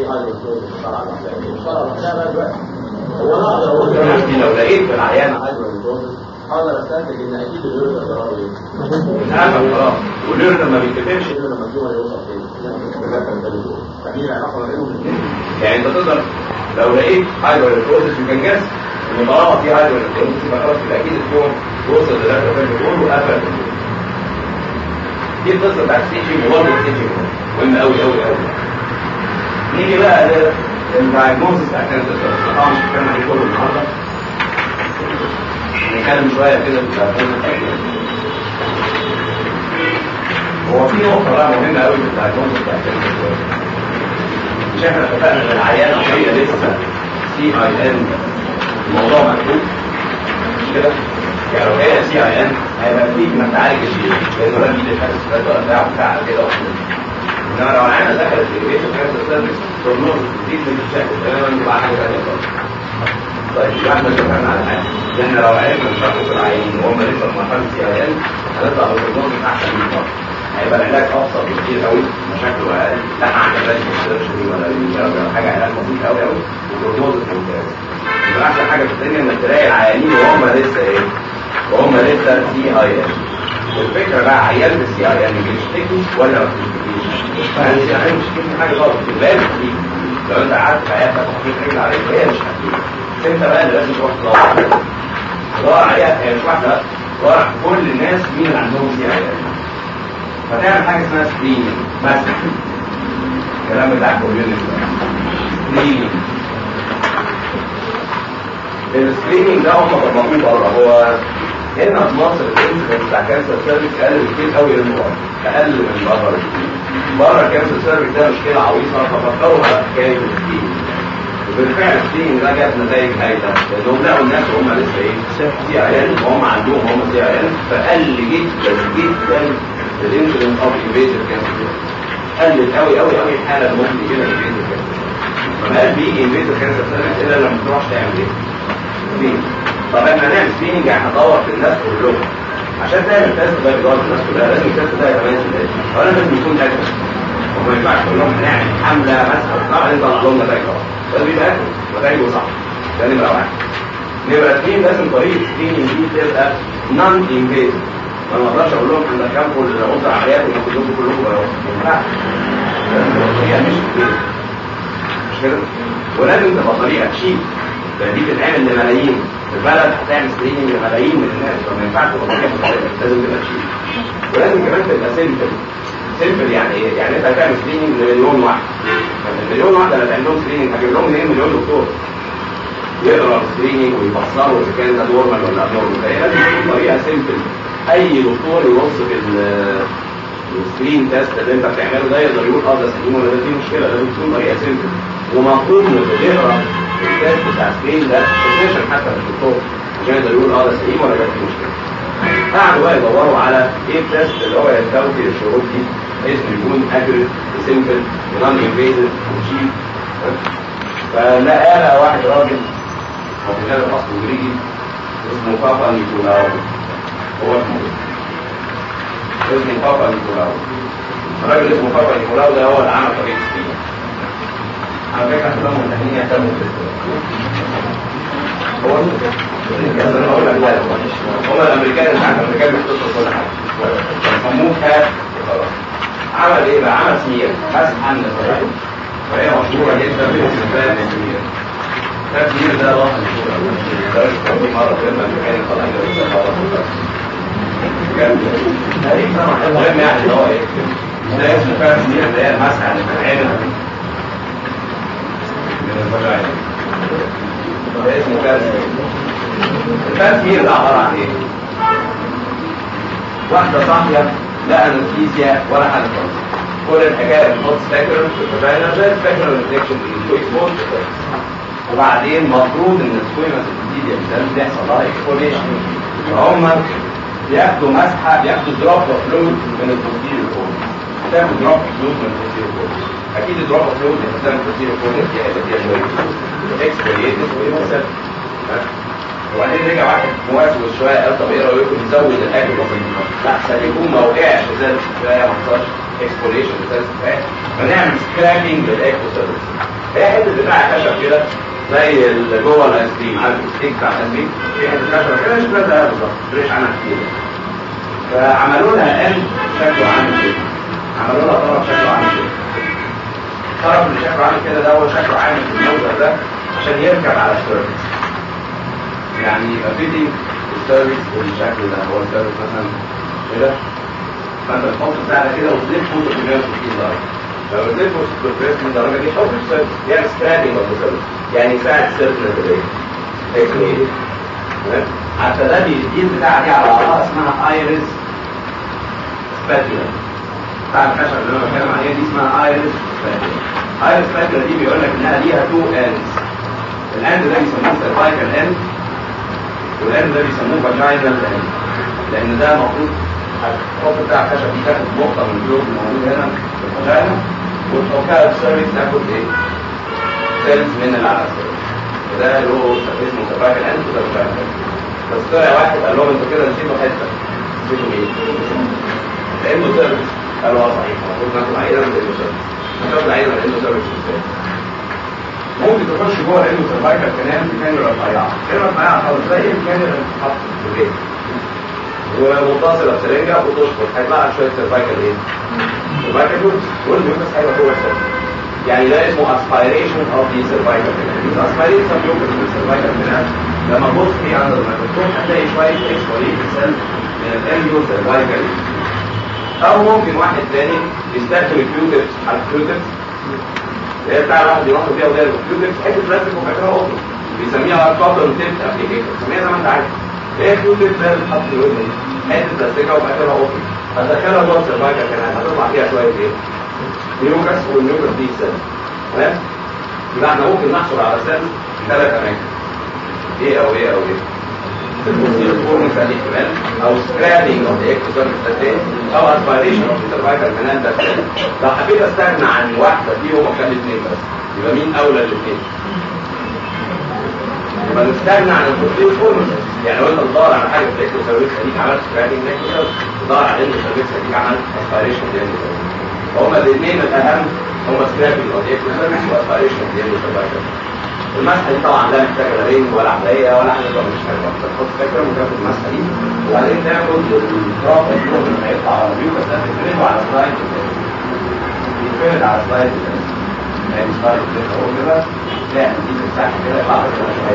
في هاي الصوت الصلاه الوحده الصلاه الوحده بقى دلوقتي هو انا اقدر اقول دلوقتي لو لقيت في العيان هايدروجين اقدر استنتج ان اكيد اليورين ضرره ايه؟ الألم خلاص واليورين لما بيتكتبش اليورين لما الجمل يوصل فين؟ فاهمين العلاقه ما بينهم الاثنين؟ يعني انت تقدر لو لقيت هايدروجين يمكن جاز ان طالما في هايدروجين يبقى خلاص يبقى اكيد الفيوم وصل للألم كله وقفل دي القصه بتاعت ستيتشنج وورد ستيتشنج مهم قوي قوي قوي نيجي بقى للدايجنوستس بتاع كانسر طبعا مش هنتكلم عليه كله النهارده نتكلم شويه كده في الدايجنوستس هو في نقطه بقى مهمه قوي في الدايجنوستس بتاع كانسر مش احنا اتفقنا ان العيان هي لسه سي اي ان الموضوع مكتوب مش كده؟ يعني لو هي سي اي ان هيبقى في انك تعالج الشيء لانه لا بيجي الحاسس ولا بتاع بتاع كده انما لو العيان دخلت في البيت كانسر سيرفيس بروجنوز دي بتتشكل تماما تبقى حاجه ثانيه خالص طيب يبقى احنا اتفقنا على حاجه لان لو عرفنا نشخص العيان وهم لسه في مرحله سي اي ان هنطلع بروجنوز احسن من مره هيبقى العلاج ابسط بكتير قوي مشاكله اقل لا عندنا بلاش دي ولا ولا حاجه علاج بسيط قوي قوي وبروجنوز ممتاز يبقى احسن حاجه في الدنيا انك تلاقي العيانين وهم لسه ايه وهم لسه سي اي ان والفكره بقى عيان السي اي ان بيشتكي ولا ما بيشتكيش فالسي اي ان مش بيشتكي حاجه خالص بالبال فيه لو انت قعدت في حياتك وحطيت رجل عليك هي مش هتجيب انت بقى اللي لازم تروح تدور تدور عليها هي مش واحده بس تدور على كل الناس مين اللي عندهم سي اي ان فتعمل حاجه اسمها سكريننج مثلا الكلام بتاع الكوميونتي سكريننج السكريننج ده هم طبقوه بره هو هنا في مصر الانسيدنس بتاع كانسر سيرفيس اقل بكتير قوي من بره اقل من بره بكتير بره الكانسر سيرفيس ده مشكله عويصه ففكروا على حكايه السكريننج وبالفعل السكريننج ده جاب نتائج هايله لانهم لقوا الناس وهم لسه ايه سي اي ان وهم عندهم هم سي اي ان فقل جدا جدا الانسيدنس اوف انفيزيف كانسر قلت قوي قوي قوي الحاله اللي ممكن يجي لها انفيزيف كانسر ما بقاش بيجي انفيزيف كانسر سيرفيس الا لما تروح تعمل ايه؟ سكريننج طب احنا هنعمل سكريننج يعني هندور في الناس كلهم عشان تعمل تيست ده بيدور في الناس كلها لازم التيست ده كمان اولا لازم يكون اكل وما ينفعش تقول لهم هنعمل حمله مثلا طبعا انت طلع لهم نتائج طبعا لازم يبقى اكل نتائجه صح ده نمره واحد نمره اثنين لازم طريقه السكريننج دي تبقى نون انفيزيف ما اقدرش اقول لهم احنا كامكم الاسره عيال وكلكم كلكم بقى ما ينفعش لازم تبقى طريقه مش كده مش كده ولازم تبقى طريقه تشيك لان دي بتتعمل لملايين البلد هتعمل سكريننج لملايين من الناس فما ينفعش تبقى طريقه مختلفه لازم تبقى تشيك ولازم كمان تبقى سيمبل سيمبل يعني ايه؟ يعني انت هتعمل سكريننج لمليون واحد المليون واحد اللي هتعمل لهم سكريننج هجيب لهم منين مليون دكتور يقرا السكريننج ويفسروا اذا كان ده نورمال ولا ابنورمال فهي لازم تكون طريقه سيمبل اي دكتور يبص في السكرين تيست اللي انت بتعمله ده يقدر يقول اه ده سليم ولا ده فيه مشكله لازم تكون طريقه سيمبل ومطلوب من اللي يقرا التيست بتاع السكرين ده بروفيشن حتى من الدكتور عشان يقدر يقول اه ده سليم ولا ده فيه مشكله قعدوا بقى يدوروا على ايه التيست اللي هو يستوفي الشروط دي بحيث انه يكون اكيوريت وسيمبل ونون انفيزيف وشيب فلقى لها واحد راجل هو بيتكلم اصله جريجي اسمه بابا نيكولاو هو اسمه اسمه بابا نيكولاو الراجل اسمه بابا نيكولاو ده هو اللي عمل طريقه السكين على فكره احنا مهتمين يهتموا هو هم الامريكان اللي عندهم الامريكان بيختصروا كل حاجه سموه كات وخلاص عمل ايه بقى؟ عمل سمير مسح عن الصراحه وهي مشهوره جدا باستخدام السمير التسمير ده راح مشهور قوي مره في الامريكان طالعين المهم يعني اللي هو ايه؟ ده اسمه فعلا سمير اللي هي المسحه اللي بتتعمل من الفجاينا ده اسمه كالسيوم التسمير ده عباره عن ايه؟ واحده صاحيه لا انستيزيا ولا حاجه خالص كل الحكايه بتحط سبيكولر في الفاجينا زي السبيكولر انفكشن اكسبوز وبعدين المفروض ان السكويمس الانستيزيا ده بيحصل لها اكسبوليشن فهم بياخدوا مسحه بياخدوا دروب فلويد من البوستيريور كورد بتاخد دروب فلويد من البوستيريور كورد اكيد الدروب فلويد اللي بتاخد من البوستيريور كورد دي هيبقى فيها شويه اكسبوليتس ويوسف وبعدين رجع واحد مواسوس شويه قال طب ايه رايكم نزود الاكل بسيط لا عشان يكون ما وقعش زي الكفايه ما حصلش اكسبوليشن زي الكفايه فنعمل سكرابنج للاكتو سيرفيس هي حته بتاع خشب كده زي اللي جوه الايس كريم عارف الستيك بتاع الايس كريم في حته خشب كده مش بتاعتها بالظبط فريش عنها كتير فعملوا لها قلب شكله عامل كده عملوا لها طرف شكله عامل كده الطرف اللي شكله عامل كده ده هو شكله عامل في الموضع ده عشان يركب على السيرفيس يعني يبقى فيدي السيرفيس بالشكل ده هو السيرفيس مثلا كده فانت تحط بتاع ده كده وتلفه 360 درجه لو بتلفه 360 درجه دي حط السيرفيس يعني سكرابنج اوف السيرفيس يعني يساعد السيرفيس ايه حتى ده الجين بتاع دي على بعضها اسمها ايريس سباتيولا بتاع الخشب اللي انا بتكلم عليها دي اسمها ايريس سباتيولا ايريس سباتيولا دي بيقول لك انها ليها تو اندز الاند ده بيسموه سيرفايكال اند والاند ده بيسموه فاجينال اند لان ده المفروض الخط بتاع الخشب دي تاخد نقطه من الجلوب الموجود هنا في الفاجينا وتحطها في السيرفيس تاخد ايه؟ سيلز من اللي على السيرفيس وده له اسمه سيرفايكال اند وده فاجينال بس طلع واحد قال لهم انتوا كده نسيتوا حته نسيتوا مين؟ لانه سيرفيس قالوا اه صحيح المفروض ناخد عينه من لانه سيرفيس ناخد عينه من لانه سيرفيس ازاي؟ ممكن تخش جوه لانه سيرفايكال كنال بكاميرا رفيعه كاميرا رفيعه خالص زي الكاميرا اللي بتتحط في البيت ومتصله بسرنجه وتشفط هيطلع لك شويه سيرفايكال ايه؟ سيرفايكال جولز والميوكس هيبقى جوه السيرفيس يعني ده اسمه aspiration of the cervical canal aspiration of the cervical canal لما تبص فيه عند الميكروسكوب هتلاقي شويه اكسبوريت سيل من الامبيو سيرفايكال او ممكن واحد تاني يستخدم الكيوتكس على الكيوتكس اللي هي بتاع الواحد ينط فيها وده الكيوتكس حته بلاستيك وفاكرها قطن بيسميها كوبر تيب ابليكيشن بيسميها زي ما انت عارف هي الكيوتكس ده اللي بتحط في الودن حته بلاستيكه وفاكرها قطن هتدخلها جوه السيرفايكال كانال هتطلع فيها شويه ايه؟ نيوكس والنيوكس دي سيل تمام؟ يبقى احنا ممكن نحصل على سيل في ثلاث اماكن ايه او ايه او ايه البوستيريور فورمس الاحتمال او سكرابينج اوف ذا اكتوسيرفيس ستاتين او اسبيريشن اوف ذا سيرفايكال كانال ده لو حبيت استغنى عن واحده فيهم واخلي اثنين بس يبقى مين اولى الاثنين؟ يبقى نستغنى عن البوستيريور فورمس يعني لو انت بتدور على حاجه في الاكتوسيرفيس خليك عملت سكرابينج لكن تدور على الاكتوسيرفيس خليك عملت اسبيريشن للاكتوسيرفيس هما الاثنين الاهم هما سكرابينج اوف ذا اكتوسيرفيس واسبيريشن للاكتوسيرفيس المسحه دي طبعا لا محتاجه لا رين ولا عمليه ولا حاجه طبعا مش حاجه تحط فكره وتاخد المسحه دي وبعدين تاخد التراب الفلوس اللي هيطلع على البيوكس ده تفرده على سلايد يتفرد على سلايد يعني سلايد كده هو كده تعمل دي تفتح كده يطلع لك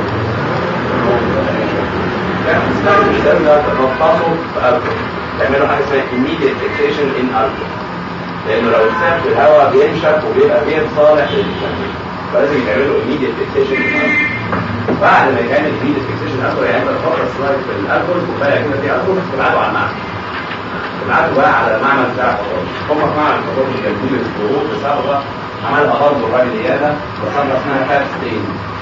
تستخدم السيرم ده تنططه في الكول تعملوا حاجه اسمها immediate fixation in alcohol لانه لو اتساب في الهواء بينشف وبيبقى غير صالح للتنفيذ فلازم يتعملوا immediate fixation بعد ما يتعمل immediate fixation الكول يعني انت تحط السلايد في الالكول وبقى كده في الكول تبعته على المعمل تبعته بقى على المعمل بتاع الفضول هم في معمل الفضول جايبين الفروض بصبغه عملها برضه الراجل اياها بصبغه اسمها فات ستين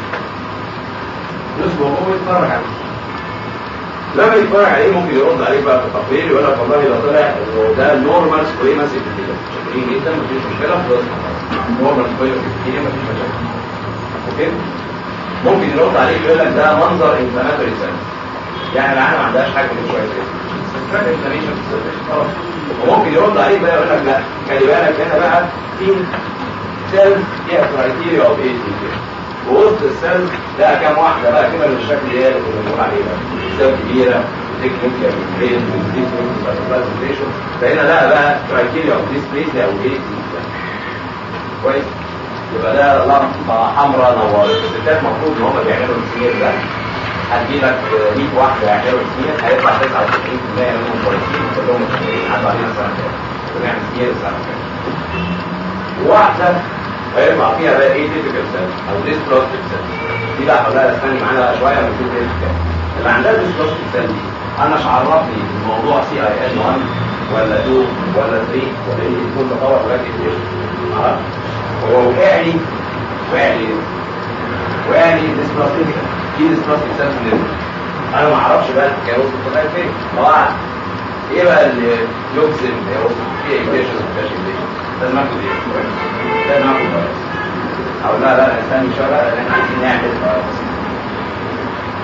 يصبغ هو يتفرج عليه لما يتفرج عليه ممكن يرد عليك بقى في التقرير يقول لك والله ده طلع انه ده نورمال سكويماس ابتدائي شاكرين جدا مفيش مشكله خلاص نورمال سكويماس ابتدائي مفيش مشاكل اوكي ممكن يرد عليك يقول لك ده منظر انفلاماتوري سيل يعني العالم ما عندهاش حاجه من شويه كده خلاص وممكن يرد عليك بقى يقول لك لا خلي بالك هنا بقى في سيل فيها كرايتيريا اوف ايه ووسط السيل لقى كام واحده بقى كده من الشكل اللي هي اللي كنا بنقول عليه ده سيل كبيره تكنيكال برين برزنتيشن فهنا لقى بقى كرايتيريا اوف ديسبليسيا او ايه كويس يبقى ده لمبه حمراء نورت الستات المفروض ان هم بيعملوا السمير ده هتجي لك 100 واحده يعملوا السمير هيطلع 99% منهم كويسين كلهم مش عدوا علينا سنه كده ونعمل سمير السنه كده واحده هيطلع فيها بقى ايه تيبيكال سيل او ديستروستيك سيل دي بقى هقولها استني معانا بقى شويه ونشوف ايه الحكايه اللي عندها ديستروستيك سيل دي انا مش عرفني الموضوع سي اي ان 1 ولا 2 ولا 3 ولا ايه يكون تطور لغايه ايه عرفت هو وقع لي وقع لي وقع لي ديستروستيك في ديستروستيك سيل في انا ما اعرفش بقى الحكايه وصلت لغايه فين هو ايه بقى اللي يجزم هي وصلت فيه ايكويشن ولا لازم اكل ايه لازم اكل فيروس او لا لا استني شويه لان احنا عايزين نعمل فيروس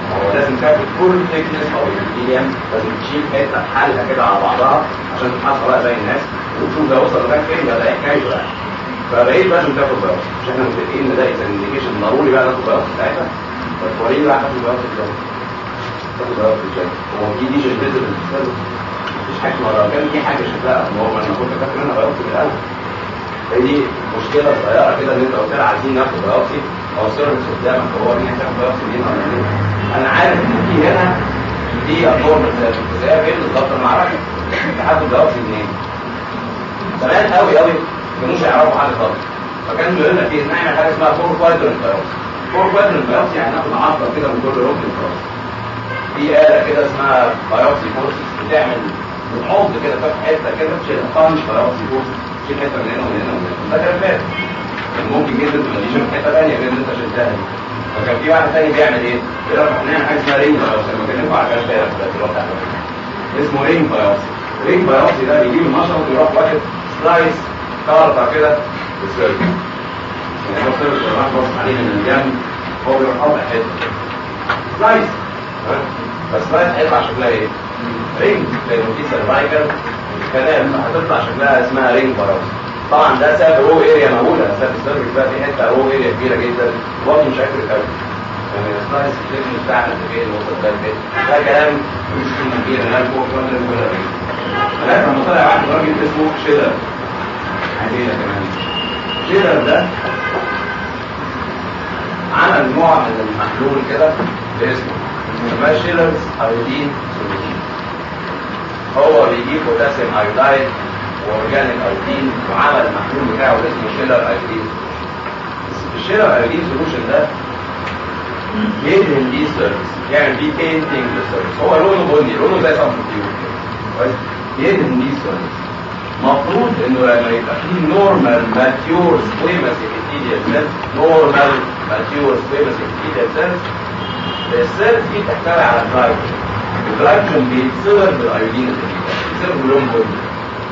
هو لازم تاخد فول ثيكنس او الابيثيليوم لازم تشيل حته بحالها كده على بعضها عشان تتحصل بقى زي الناس وتشوف ده وصل لغايه فين ولا ايه حكايته يعني فبقيت لازم تاخد بايوبسي مش احنا متفقين ان ده انديكيشن ضروري بقى ناخد بايوبسي ساعتها بس وريني بقى تاخد بايوبسي ازاي تاخد بايوبسي ازاي هو في دي مش فيزبل مفيش حاجه لو كان في حاجه شكلها ما هو انا كنت فاكر ان انا بايوبسي من الاول هي دي مشكله صغيره كده ان انت قلت لها عايزين ناخد بايوبسي او السيرفس قدامك هو ان انت تاخد بايوبسي منين ولا منين انا عارف ان في هنا دي اطوار زي فين بالظبط انا ما اعرفش تاخد بايوبسي منين زمان قوي قوي ما كانوش يعرفوا حاجه خالص فكان بيقول لك ايه نعمل حاجه اسمها فور كوادرنت بايوبسي فور كوادرنت بايوبسي يعني ناخد عصبه كده من كل ركن خلاص في آلة كده اسمها بايوبسي فورسز بتعمل بتحط كده في حته كده تشيل فانش بايوبسي فورسز تشيل حته من هنا ومن هنا ومن هنا ده كان فات كان ممكن جدا تخليه من حته ثانيه غير اللي انت شلتها دي فكان في واحد ثاني بيعمل ايه؟ يقول لك احنا نعمل حاجه اسمها رينج بايوبسي لما كلمكم على كاش بقى في الوقت اسمه رينج بايوبسي رينج بايوبسي ده بيجيب المشرط ويروح واخد سلايس كارتا كده بالسيرفس يعني هو السيرفس اللي راح بص عليه من الجنب هو بيروح قاطع حته سلايس بس سلايس هيطلع شكلها ايه؟ رينج لانه في سيرفايكل كلام هتطلع شكلها اسمها رينج بايوبسي طبعا ده ساب رو اريا مهوله ساب السيرفس بقى في حته رو اريا كبيره جدا برضه مش اكل قوي يعني السلايس التكنيك بتاعنا فين وصل ده فين ده كلام مش كبير انا فوق ولا ولا لغايه لما طلع واحد راجل اسمه شيلر عندنا كمان شيلر ده عمل نوع من المحلول كده باسمه اسمه شيلرز ايودين سوليوشن هو بيجيب بوتاسيوم ايودايد واورجانيك ايودين وعمل المحلول بتاعه اللي اسمه شيلر ايودين الشيلر ايودين سوليوشن ده يدهن بيه سيرفيس يعمل بيه بينتنج للسيرفيس هو لونه بني لونه زي صنف الطيور كويس يدهن بيه سيرفيس مفروض انه لما يبقى فيه نورمال ماتيور سكويمس ابيثيليال سيلز نورمال ماتيور سكويمس ابيثيليال سيلز السيلز دي بتحتوي على جلايكوجين الجلايكوجين بيتصبر بالايودين بيتصبر بلون بني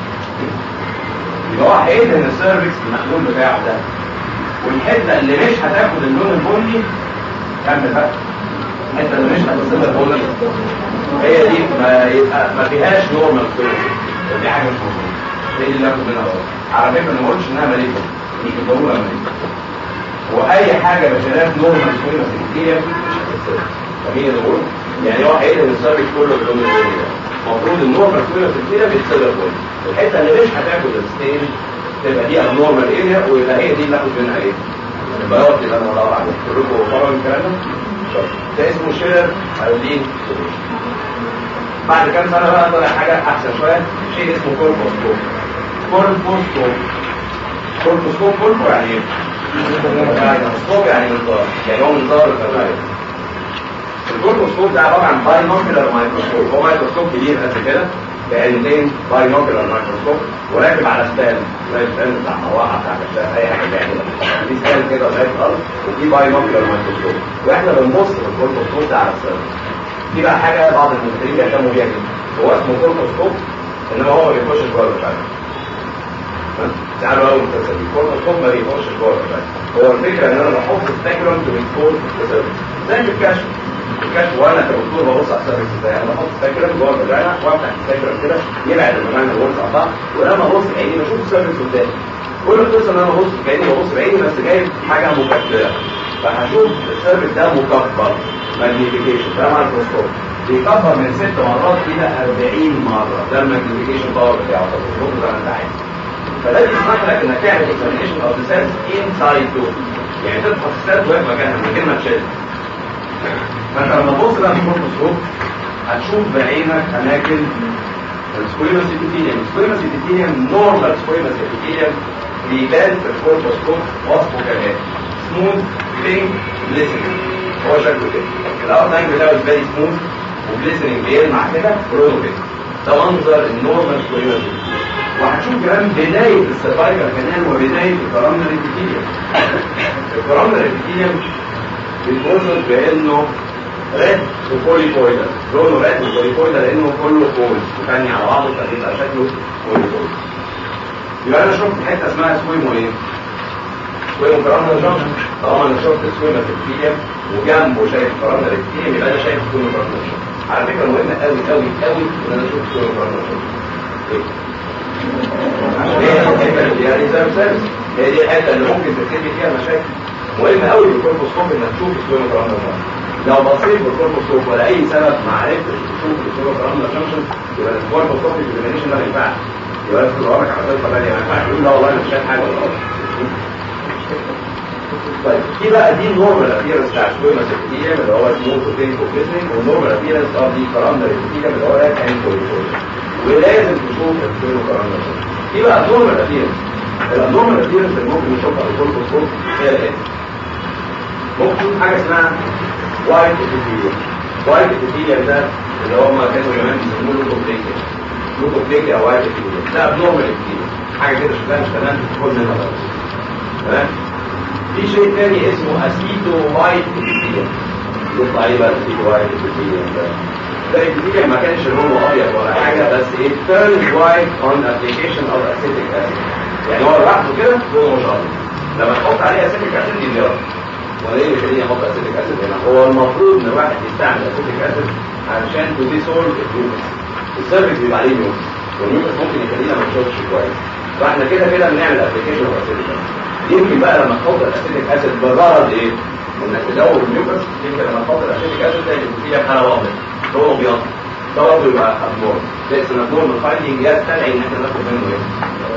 يبقى هو هيدهن السيرفكس المحلول بتاعه ده والحته اللي مش هتاخد اللون البني كمل بقى الحته اللي مش هتصبر بني هي دي ما يبقى ما فيهاش نورمال سكويمس دي حاجه مش مظبوطه هي دي اللي اخد منها غلط على فكره انا ما قلتش انها مليكه دي ضروره مليكه واي حاجه بخلاف نورمال سكويمس ابيثيليال مش هتتصبر فهي ضروره يعني هو هيدهن السيرفكس كله باللون البني ده المفروض النورمال سكويمس ابيثيليال بيتصبر بني الحته اللي مش هتاخد الستيج تبقى دي ابنورمال اريا ويبقى هي دي اللي اخد منها ايه؟ البياض اللي انا بدور عليه كلكم فاهمين الكلام ده؟ ده اسمه شيلر ايودين سوليوشن بعد كام سنه بقى طلع حاجه احسن شويه شيء اسمه كوربوسكوب كوربوسكوب كوربوسكوب كوربو يعني ايه؟ يعني سكوب يعني منظار يعني هو منظار الفراغ الكوربوسكوب ده عباره عن باينوكيولار مايكروسكوب هو مايكروسكوب كبير قد كده بعينتين باينوكيولار مايكروسكوب وراكب على ستان زي الستان بتاع مروحه بتاع كشاف اي حاجه تعملها في ستان كده زي الارض وفي باينوكيولار مايكروسكوب واحنا بنبص في الكوربوسكوب ده على السيرفس دي بقى حاجه بعض المدربين بيهتموا بيها جدا هو اسمه كوربوسكوب انما هو ما بيخشش جوه الفرد تعالوا اول متصل الكوربوسكوب ما بيخشش جوه الفرد هو الفكره ان انا بحط سبيكولم تو ريكورد السيرفس زي في الكشف الكشف وانا كدكتور ببص على السيرفس ازاي انا بحط سبيكولم جوه الفرد وافتح السبيكولم كده يبعد المكان اللي ببص على بعض ولما ابص بعيني بشوف السيرفس قدامي كل القصه ان انا ببص بعيني ببص بعيني بس جايب حاجه مكبره فهشوف السيرفس ده مكبر ماجنيفيكيشن ده مع الميكروسكوب بيكبر من ست مرات الى 40 مره ده الماجنيفيكيشن باور بتاعه تظبطه زي ما انت عايز فده بيسمح لك انك تعمل اكزامينشن اوف ذا سيلز انسايد دول يعني تفحص السيلز وهي في مكانها من غير ما تشيل فانت لما تبص بقى في الميكروسكوب هتشوف بعينك اماكن السكويمس ابيثيليوم السكويمس ابيثيليوم نورمال سكويمس ابيثيليوم بيبان في الكوربوسكوب وصفه كالاتي سموث بينك جليسرين هو شكله كده الاوتلاين بتاعه فيري سموث وجليسرين بيلمع كده برونو كده ده منظر النورمال سكويمس وهتشوف كمان بداية السيرفايكال كمان وبداية الكرامنر ابيثيليوم الكرامنر ابيثيليوم بيتوصف بانه ريد وبوليبويدال لونه ريد وبوليبويدال لانه كله فول مفني على بعضه فبيبقى شكله بوليبويدال يبقى انا شفت حته اسمها سويمو ايه؟ سويم كرامنا جنكشن طالما انا شفت سويم ابيثيليوم وجنبه شايف كرامنا ابيثيليوم يبقى انا شايف سويم كرامنا جنكشن على فكره مهم قوي قوي قوي ان انا اشوف سويم كرامنا جنكشن عشان هي الحته اللي يعني زي مثال هي دي الحته اللي ممكن تبتدي فيها مشاكل مهم قوي بالكوربوسكوب انك تشوف السويم كرامنا جنكشن لو بصيت بالكوربوسكوب ولا اي سبب ما عرفتش تشوف السويم كرامنا جنكشن يبقى الكوربوسكوب اكزامينيشن ده ما ينفعش يبقى لازم تدور لك على طريقه ثانيه ما ينفعش تقول لا والله انا مش شايف حاجه ولا طيب في بقى دي النورمال ابيرنس بتاع السويما سيبتيليوم اللي هو اسمه توتين كوبليسنج والنورمال ابيرنس اوف دي كرامنا سيبتيليوم اللي هو راك اند ولازم تشوف السويما كرامنا في بقى النورمال ابيرنس النورمال ابيرنس اللي ممكن نشوفها في الكوربوسكوب هي ايه؟ ممكن تشوف حاجه اسمها وايت ابيثيليوم وايت ابيثيليوم ده اللي هم كانوا زمان بيسموه لوكوبليكيا لوكوبليكيا او وايت ابيثيليوم ده ابنورمال ابيثيليوم حاجه كده شكلها مش تمام تدخل منها بس تمام في شيء تاني اسمه اسيتو وايت ابيثيليوم يطلع ايه بقى الاسيتو وايت ابيثيليوم ده ده الابيثيليوم ما كانش لونه ابيض ولا حاجه بس it turns white on application of acetic acid يعني هو لوحده كده لونه مش ابيض لما تحط عليه اسيتيك اسيد يبيض وليه مش هي احط اسيتيك اسيد هنا هو المفروض ان الواحد يستعمل اسيتيك اسيد علشان تو ديسولف الجلوكوز السيرفكس بيبقى عليه نيوكس والنيوكس ممكن يخلينا ما نشوفش كويس فاحنا كده كده بنعمل ابلكيشن اوف اسيتيك اسيد يمكن بقى لما تحط الاسيتيك اسيد بغرض ايه؟ انك تدور النيوكس يمكن لما تحط الاسيتيك اسيد تلاقي فيها حاله واضحه هو ابيض ده برضه يبقى ابنورم لسه ابنورم فايندنج يستدعي ان احنا ناخد منه ايه؟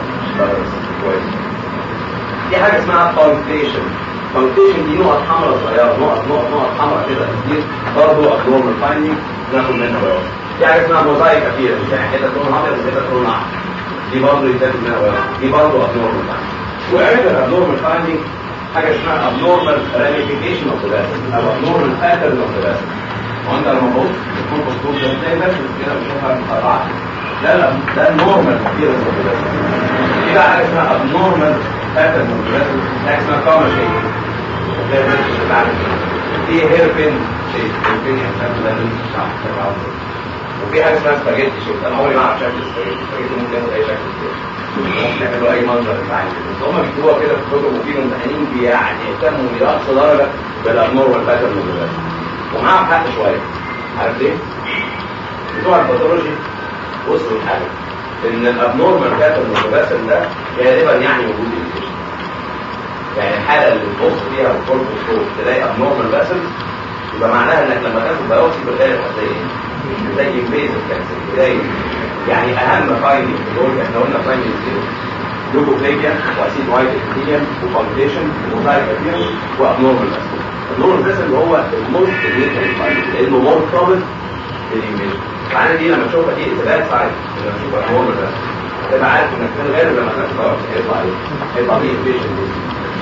كويس دي حاجه اسمها بانكتيشن بانكتيشن دي نقط حمراء صغيره نقط نقط نقط حمراء كده كتير برضه ابنورمال فايندنج ناخد منها بياض دي حاجه اسمها موزايك ابيرنس يعني حته لون ابيض وحته لون احمر دي برضه يتاخد منها بياض دي برضه ابنورمال فايندنج وعند الابنورمال فايندنج حاجه اسمها abnormal ramification of the vessel او abnormal pattern of the vessel وانت لما تبص بتكون بصوت ده تلاقي vessel كده بتشوفها متقطعه لا لا ده النورمال appearance of the vessel في بقى حاجه اسمها abnormal pattern of the vessel حاجه اسمها كاما شيء تلاقي الvessel بتاعك في هير بين شيء البين يعني ده الشعر وفي حاجه اسمها سباجيتي شيء انا عمري ما اعرف شكل السباجيتي السباجيتي ممكن ياخد اي شكل كده ممكن يعملوا اي منظر انت عايزه بس هم بيكتبوها كده في كتب وفي ممتحنين يعني يهتموا لاقصى درجه بالابنورمال باترن والباترن ومعاهم حق شويه عارف ليه؟ بتوع الباثولوجي وصلوا لحاجه ان الابنورمال باترن والباترن ده غالبا يعني وجود الانفكشن يعني الحاله اللي تبص فيها الكوربوسكوب تلاقي ابنورمال باترن يبقى معناها انك لما تاخد بايوسي بالغالب هتلاقي ايه؟ زي انفيزيف كانسر زي يعني اهم فايندنج دول احنا قلنا فايندنج كده لوكوبليكيا واسيد وايت ابيثيليوم وفاونديشن وموزايك ابيثيليوم وابنورمال باسل الابنورمال باسل اللي هو الموست سيجنيفيكانت فايندنج لانه مور كومن في الايميج فعلا دي لما تشوفها دي اتباعات سايد لما تشوف ابنورمال باسل تبقى عارف انك في الغالب لما تاخد خلاص هيطلع ايه؟ هيطلع ايه البيشنت دي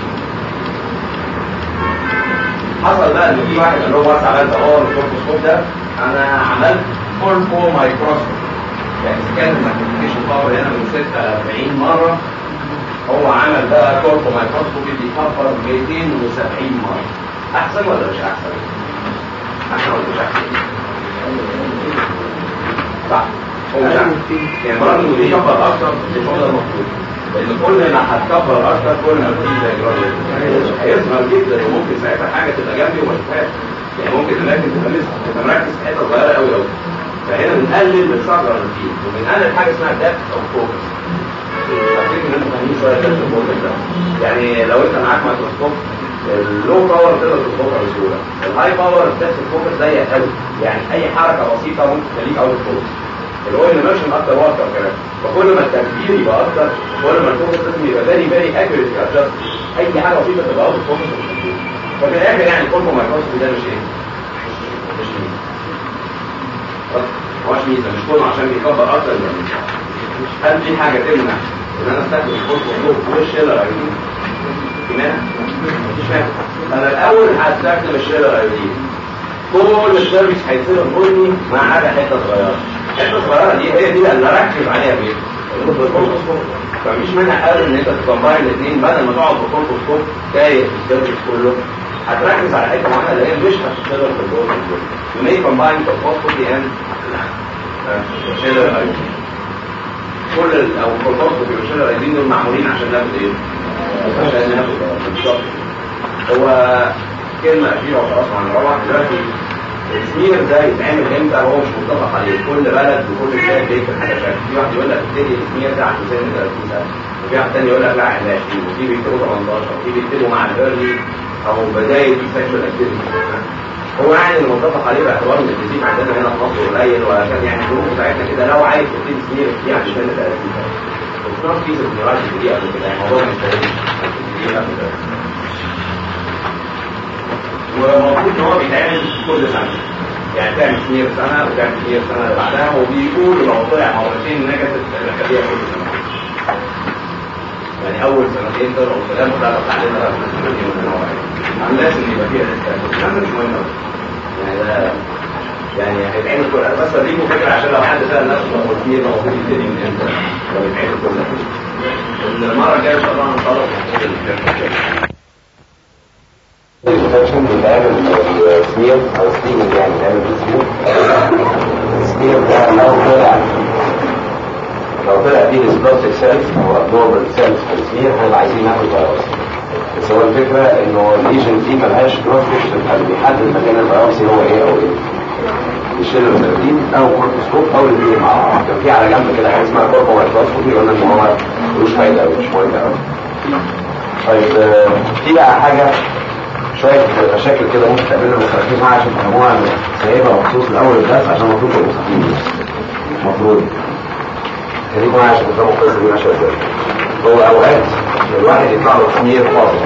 حصل بقى ان في واحد اللي هو واسع بقى اه الكوربوسكوب ده انا عملت كوربو مايكروسكوب يعني كان الماجنيفيكيشن باور هنا من 46 مره هو عمل بقى كوربو مايكروسكوبي بيكبر 270 مره احسن ولا مش احسن؟ احسن ولا مش احسن؟ صح هو مش احسن يعني برضه بيكبر اكتر مش هو ده المفروض لان كل ما هتكبر اكتر كل ما في زي هيظهر جدا وممكن ساعتها حاجه تبقى جنبي وما تبقاش يعني ممكن الاماكن تبقى لسه تبقى مركز في حته صغيره قوي قوي فهنا بنقلل بنصغر الروتين وبنقلل حاجه اسمها ديبث اوف فوكس افتكر ان انتوا فاهمين شويه ديبث اوف فوكس ده يعني لو انت معاك مايكروسكوب اللو باور تقدر تظبطها بسهوله الهاي باور الديبث اوف فوكس ضيق قوي يعني اي حركه بسيطه ممكن تخليك اوت فوكس الاويل ايمرشن اكتر واكتر كمان فكل ما التكبير يبقى اكتر كل ما الفوكس لازم يبقى فيري فيري اكيوريت ادجست اي حاجه بسيطه تبقى اوت فوكس ففي الاخر يعني كل مايكروسكوب ده مش ايه؟ مش مين مش ميزه مش كله عشان بيكبر اكتر من هل في حاجه تمنع ان انا استخدم الكورس فوق والشيلر ايودين؟ مانع؟ مفيش مانع انا الاول هستخدم الشيلر ايودين كل السيرفيس هيصير بني ما عدا حته صغيره الحته الصغيره دي هي دي اللي اركز عليها بيه فمفيش مانع ابدا ان انت تكمباين الاثنين بدل ما تقعد بكورس تايه في السيرفيس كله هتركز على حته معينه اللي هي مش هتشتغل في الجوز You may combine the phosphate and شيلر ايودين كل ال- او الفوسفات والشيلر ايودين دول معمولين عشان ناخد ايه؟ عشان ناخد بالظبط هو كلمة أخيرة وخلاص هنروح دلوقتي السمير ده يتعمل امتى هو مش متفق عليه كل بلد وكل بلاد بيكتب حاجة شكل في واحد يقول لك ابتدي السمير ده عند سن 30 سنة وفي واحد تاني يقول لك لا عند 20 وفي بيكتبوا 18 وفي بيكتبوا مع الايرلي او بداية السكشوال اكتيفيتي هو يعني المتفق عليه باعتبار ان الفيزيك عندنا هنا في مصر قليل وعشان يعني الظروف بتاعتنا كده لو عايز تبتدي سمير ابتدي عند سن 30 سنة وفي نفس في سميرات دي قبل كده يعني الموضوع مش سهل ومفروض ان هو بيتعمل كل سنه يعني تعمل سنير سنه وتعمل سنير سنه اللي بعدها وبيقولوا لو طلع مرتين نجست الخليه كل سنه يعني اول سنتين طلعوا كلام ولا علينا بقى الناس اللي يبقى فيها لسه الكلام ده مش مهم يعني ده يعني هيتعمل كل بس اديكم فكره عشان لو حد سال نفسه هو كتير المفروض يبتدي من امتى لو يتعمل كل المره الجايه ان شاء الله هنخلص الانفكشن بيتعمل سمير او ستيمنج يعني بيتعمل سمير السمير ده لو طلع لو طلع فيه ديسبلاستيك سيلز او ابنورمال سيلز في السمير هنبقى عايزين ناخد بايوبسي بس هو الفكره انه الليجن دي ملهاش كروس فيكشن اللي بيحدد مكان البايوبسي هو ايه او ايه الشيلر سيرتين او كورتوسكوب او الاثنين مع بعض كان في على جنب كده حاجه اسمها كوربو مايكروسكوبي قلنا ان هو ملوش فايده قوي مش مهم قوي طيب آه، في بقى حاجه شوية مشاكل كده ممكن تقابلنا مستركز معاها عشان تفهموها انا سايبها مخصوص الاول الدرس عشان المفروض تبقوا صحيين المفروض خليكم معايا عشان تفهموا القصه دي ماشيه ازاي هو اوقات الواحد يطلع له سمير فاضي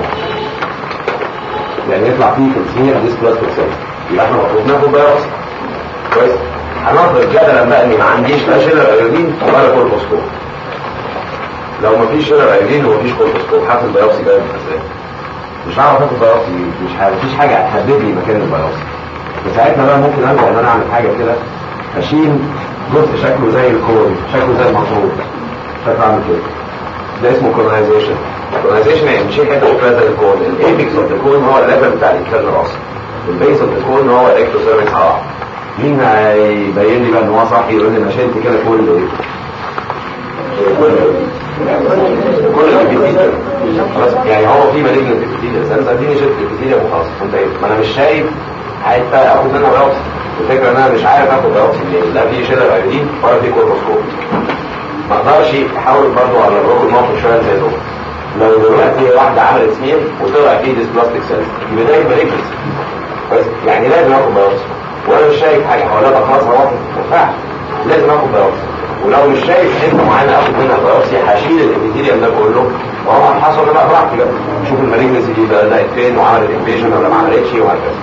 يعني يطلع فيه في السمير ديس بلاستيك سيلز يبقى احنا المفروض ناخد بايوبسي كويس هنفرض جدلا بقى اني ما عنديش لا شيلر ايودين ولا كولبوسكوب لو ما فيش شيلر ايودين وما فيش كولبوسكوب هاخد بايوبسي ده ازاي مش هعرف اخد بايوبسي مش عارف مفيش حاجه هتحدد لي مكان البايوبسي فساعتها بقى ممكن ارجع ان انا اعمل حاجه كده اشيل جزء شكله زي الكون شكله زي المطلوب فاعمل كده ده اسمه كولونايزيشن كولونايزيشن يعني مش حته كده زي الكون الايبكس اوف الكون هو الليفل بتاع الانترنال اصلا البيس اوف الكون هو الاكتوسيرفكس اه مين هيبين لي بقى ان هو صح يقول لي انا شلت كده كل ايه كل الابيثيليا خلاص يعني هو في مالجنت ابيثيليا انا اديني شلت الابيثيليا وخلاص انت ايه ما انا مش شايف حتى اخد منها بايوبسي الفكره ان انا مش عارف اخد بايوبسي منين لا في شلل ايودين ولا في كولبوسكوب ما اقدرش احاول برضه على الراجل الموقف شويه زي دول لو دلوقتي واحده عملت سمير وطلع فيه ديسبلاستيك سيلز دي بدايه مالجنس كويس يعني لازم اخد بايوبسي وانا مش شايف حاجه حواليها خلاص هو ما ينفعش لازم اخد بايوبسي ولو مش شايف حته معينه اخد منها بايوبسي هشيل الابيثيليوم ده كله وهو حصل بقى براحتي بقى شوف المالجنسي دي بدات فين وعملت انفيجن ولا ما عملتش وهكذا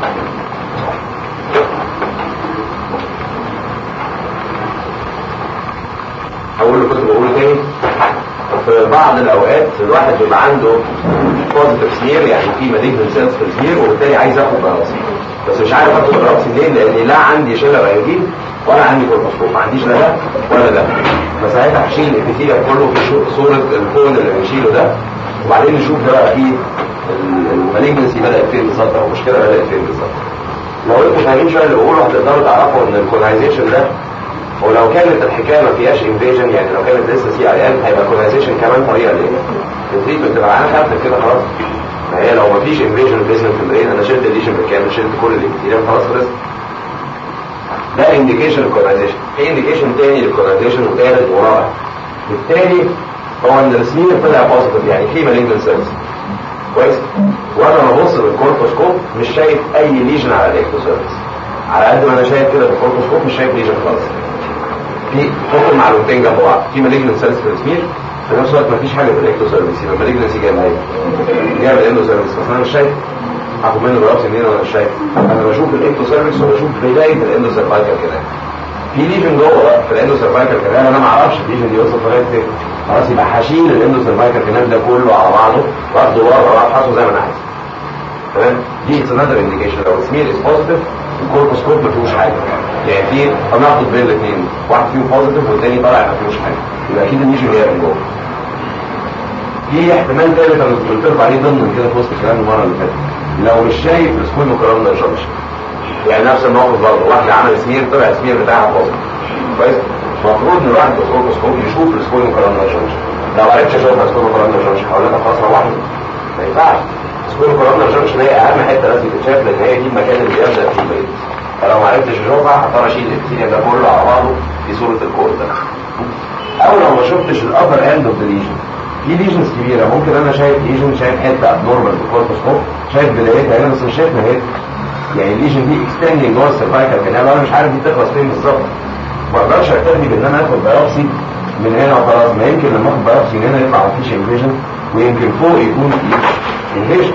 اقول له كنت بقوله تاني في بعض الاوقات الواحد بيبقى عنده بوزيتيف سمير يعني في مالجنت سيلز في السمير وبالتالي عايز اخد بايوبسي بس مش عارف اخد بايوبسي ليه لان لا عندي شيلر ايودين ولا عندي كولبوسكوب ما عنديش لا ده ولا ده فساعتها هشيل الابيثيليوم كله في شو- صوره الكون اللي بنشيله ده وبعدين نشوف ده بقى فيه المالجنسي بدات فين بالظبط او المشكله بدات فين بالظبط لو انتوا فاهمين شويه اللي بقوله هتقدروا تعرفوا ان الكولونايزيشن ده ولو كانت الحكايه ما فيهاش انفيجن يعني لو كانت لسه سي اي ام هيبقى كولونايزيشن كمان طريقه ليه؟ التريتمنت تبقى انا خدت كده خلاص ما هي لو ما فيش انفيجن بيزنس في البرين انا شلت الليشن بالكامل شلت كل الابيثيليوم خلاص خلص ده انديكيشن للكولونايزيشن في انديكيشن تاني للكولونايزيشن وثالث ورابع بالتالي هو ان السمير طلع بوزيتيف يعني في مالجنت سيلز كويس وانا ببص بالكورتوسكوب مش شايف اي ليجن على الاكتوسيرفس على قد ما انا شايف كده بالكورتوسكوب مش شايف ليجن خالص في حط المعلومتين جنب بعض في مالجنت سيلز في السمير في نفس الوقت مفيش حاجه في الاكتوسيرفس يبقى المالجنسي جايه منين؟ جايه من الاندوسيرفس بس انا مش شايف هاخد منه براسي منين وانا مش شايف انا بشوف الاكتوسيرفس وبشوف بدايه الاندوسيرفايكال كمان في ليجن جوه بقى في الاندوسيرفايكال كمان انا ما اعرفش الليجن دي وصلت لغايه فين خلاص يبقى هشيل الاندوسيرفايكال كمان ده كله على بعضه واخده بره وابحثه زي ما انا عايز تمام دي اتس انذر انديكيشن لو السمير از بوزيتيف الكوربوسكوب ما فيهوش حاجه يعني في هناخد بين الاثنين واحد فيهم بوزيتيف والتاني طالع ما فيهوش حاجه يبقى اكيد الليجن جايه من جوه في احتمال تالت انا قلت لكم عليه ضمن كده في وسط الكلام المره اللي فاتت لو مش شايف السكول مكرونه جانكشن يعني نفس الموقف برضه واحده عمل سمير طلع السمير بتاعها بوزيتيف كويس المفروض ان الواحد بالسكوب يشوف السكول مكرونه جانكشن لو عرفتش اشوفها السكول مكرونه جانكشن هقول لك خلاص روحي ينفعش سكول كورونا جانكشن هي اهم حته لازم تتشاف لان هي دي المكان اللي بيبدا فيه البيض فلو ما عرفتش اشوفها هضطر اشيل الابتيريا ده كله على بعضه في صوره الكود ده او لو ما شفتش الابر اند اوف ذا ليجن في ليجنز كبيره ممكن انا شايف ليجن شايف حته ابنورمال بالكورتوسكوب شايف بدايتها هنا بس مش شايف نهايتها يعني الليجن دي اكستندنج جوه السيرفايكال كانال وانا مش عارف دي تخلص فين بالظبط ما اقدرش اكتفي بان انا اخد بايوبسي من هنا وخلاص ما يمكن لما اخد بايوبسي من هنا يطلع مفيش انفيجن ويمكن فوق يكون في انفيجن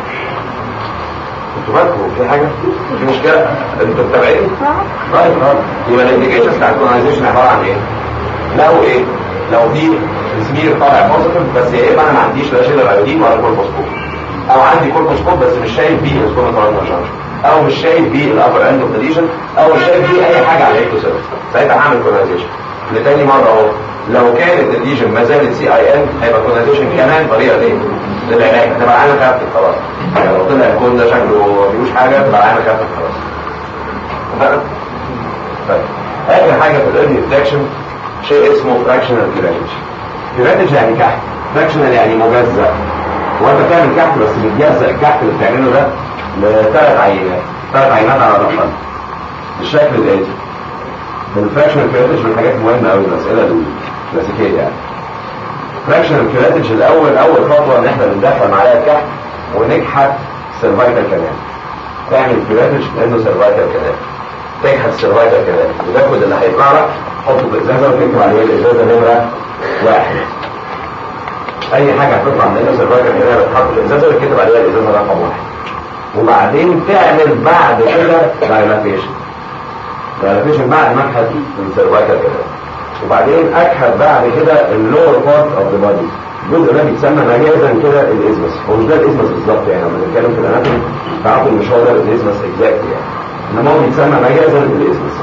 انتوا بالكم في حاجه في مشكله انتوا متابعين طيب طيب يبقى الانديكيشنز بتاع الكولونايزيشن عباره عن ايه لو ايه لو في سمير طالع بوزيتيف بس يا اما انا ما عنديش لا شيلر ايودين ولا كولبوسكوب او عندي كولبوسكوب بس مش شايف بيه الاسكوما كورونا جانكشن او مش شايف بيه الابر اند اوف ذا ليجن او مش شايف بيه اي حاجه على الايكو سيرفيس ساعتها هعمل كولونايزيشن لتاني مره اهو لو كانت الليجن ما زالت سي اي ان هيبقى كولونايزيشن كمان طريقه ايه للعلاج هتبقى عينه خفت خلاص يعني لو طلع الكون ده شكله ما فيهوش حاجه تبقى عينه خفت خلاص اتفقنا؟ طيب اخر حاجه في الايرلي ديتكشن شيء اسمه فراكشنال كيراتج كيراتج يعني كحت فراكشنال يعني مجزأ وانت بتعمل كحت بس بتجزأ الكحت اللي بتعمله ده لثلاث عينات ثلاث عينات على الاقل بالشكل الاتي الفراكشنال كيراتج من الحاجات المهمه قوي الاسئله الكلاسيكيه يعني فراكشنال كيراتج الاول اول خطوه ان احنا بندخل معايا الكحت ونكحت سيرفايكال كمان تعمل كيراتج لانه سيرفايكال كمان تكحت السيرفايكال كمان وتاخد اللي هيطلع لك حطه في ازازه وتكتب عليه الازازه نمره واحد اي حاجه هتطلع من هنا سيرفايكال كمان بتحط في الازازه وتكتب عليها الازازه رقم واحد وبعدين تعمل بعد كده دايلاتيشن دايلاتيشن بعد ما اكحت السيرفايكال كمان وبعدين اكحت بعد كده اللور بارت اوف ذا بادي الجزء ده بيتسمى مجازا كده الازمس هو مش ده الازمس بالظبط يعني لما بنتكلم في الاناتومي تعرفوا مش هو ده الازمس اكزاكت يعني انما هو بيتسمى مجازا الازمس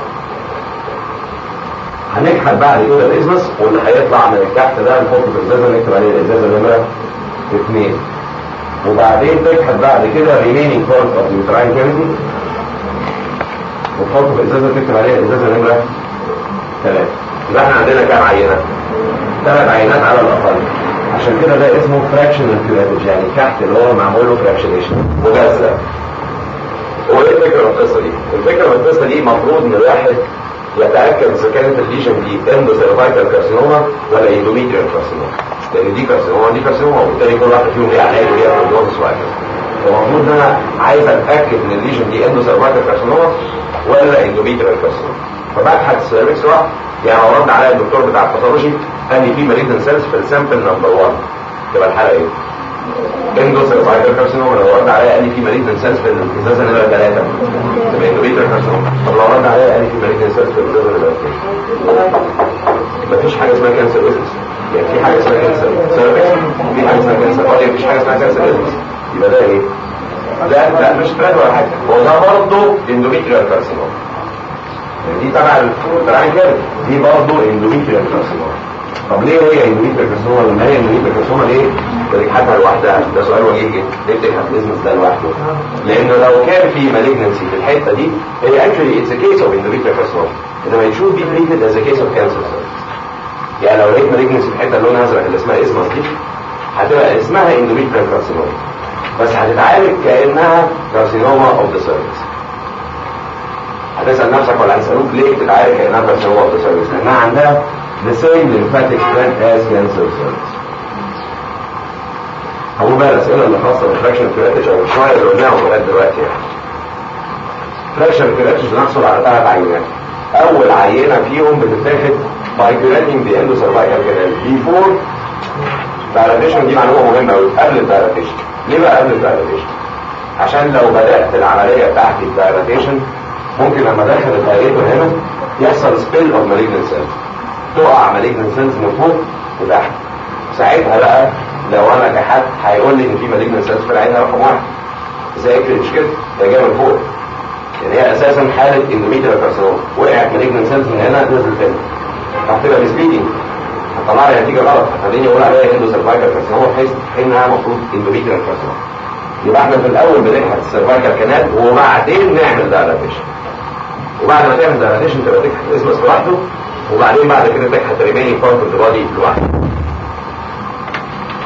هنكحت بعد كده الازمس واللي هيطلع من الكحت ده نحطه في الازازه نكتب عليه الازازه نمره اثنين وبعدين تكحت بعد كده remaining part of the uterine cavity وتحطه في الازازه تكتب عليها الازازه نمره ثلاثه يبقى احنا عندنا كام عينه؟ ثلاث عينات على الاقل عشان كده ده اسمه فراكشنال كيراتج يعني كحت اللي هو معمول له فراكشنيشن مجزأ هو ايه الفكره من القصه دي؟ الفكره من القصه دي المفروض ان الواحد يتاكد اذا كانت الليجن دي اندو سيرفايكال كارسينوما ولا اندوميتريال كارسينوما لان دي كارسينوما دي كارسينوما وبالتالي كل واحد فيهم ليه علاج وليه بروجنوزس وهكذا فالمفروض ان انا عايز اتاكد ان الليجن دي اندو سيرفايكال كارسينوما ولا اندوميتريال كارسينوما فببحث السيرفكس واحد يعني لو رد عليا الدكتور بتاع الباثولوجي قال لي في مالجنت سيلز في السامبل نمبر 1 تبقى الحاله ايه؟ اندو سيرفايكال كارسينوما لو رد عليا قال لي في مالجنت سيلز في الازازه نمره 3 تبقى اندوميتريال كارسينوما طب لو رد عليا قال لي في مالجنت سيلز في الازازه نمره 2 مفيش حاجه اسمها كانسر ويزنس يعني في حاجه اسمها كانسر سيرفكس في حاجه اسمها كانسر بادي مفيش حاجه اسمها كانسر ويزنس يبقى ده ايه؟ لا لا مش تراد ولا حاجه هو ده برضه اندوميتريال كارسينوما دي تبع التراعي كده دي برضه اندوميتريال كارسينوما طب ليه هي اندوميتريال كارسينوما لما هي اندوميتريال كارسينوما ليه بتكحتها لوحدها ده سؤال وجيه جدا ليه بتكحت الازمس ده لوحده لانه لو كان في مالجنسي في الحته دي هي اكشولي اتس كيس اوف اندوميتريال كارسينوما انما يشوف بي تريتد از كيس اوف كانسر يعني لو لقيت مالجنسي في الحته اللي لونها ازرق اللي اسمها ازمس دي هتبقى اسمها اندوميتريال كارسينوما بس هتتعالج كانها كارسينوما اوف ذا سيرفكس هتسأل نفسك ولا هيسألوك ليه بتتعالج كأنها كارسينوما اوف ذا سيرفكس لأنها عندها the same lymphatic trend as cancer cells هقول بقى الأسئلة اللي خاصة بالفراكشن كيراتج أو شوية اللي قلناهم لغاية دلوقتي يعني فراكشن كيراتج بنحصل على ثلاث عينات أول عينة فيهم بتتاخد by curating the endocervical canal before dilatation دي معلومة مهمة أوي قبل الدايلاتيشن ليه بقى قبل الدايلاتيشن؟ عشان لو بدأت العملية بتاعت الدايلاتيشن ممكن لما دخل الدايليتور هنا يحصل سبيل اوف مالجنت سيلز تقع مالجنت سيلز من فوق وتحت ساعتها بقى لو انا كحد هيقول لي ان في مالجنت سيلز في العين رقم واحد زي مش كده ده جاي من فوق يعني هي اساسا حاله اندوميتريال كارسينوما وقعت مالجنت سيلز من هنا نزل تاني هتبقى مسبيدنج هتطلع لي نتيجه غلط هتخليني اقول عليها اندو سيرفايكال كارسينوما بحيث انها المفروض اندوميتريال كارسينوما يبقى احنا في الاول بنكحت السيرفايكال كانال وبعدين نعمل دايلاتيشن وبعد ما تعمل دايلاتيشن تبقى تكحت الاسمس لوحده وبعدين بعد كده تكحت ريمينينج بارت اوف ذا بادي لوحده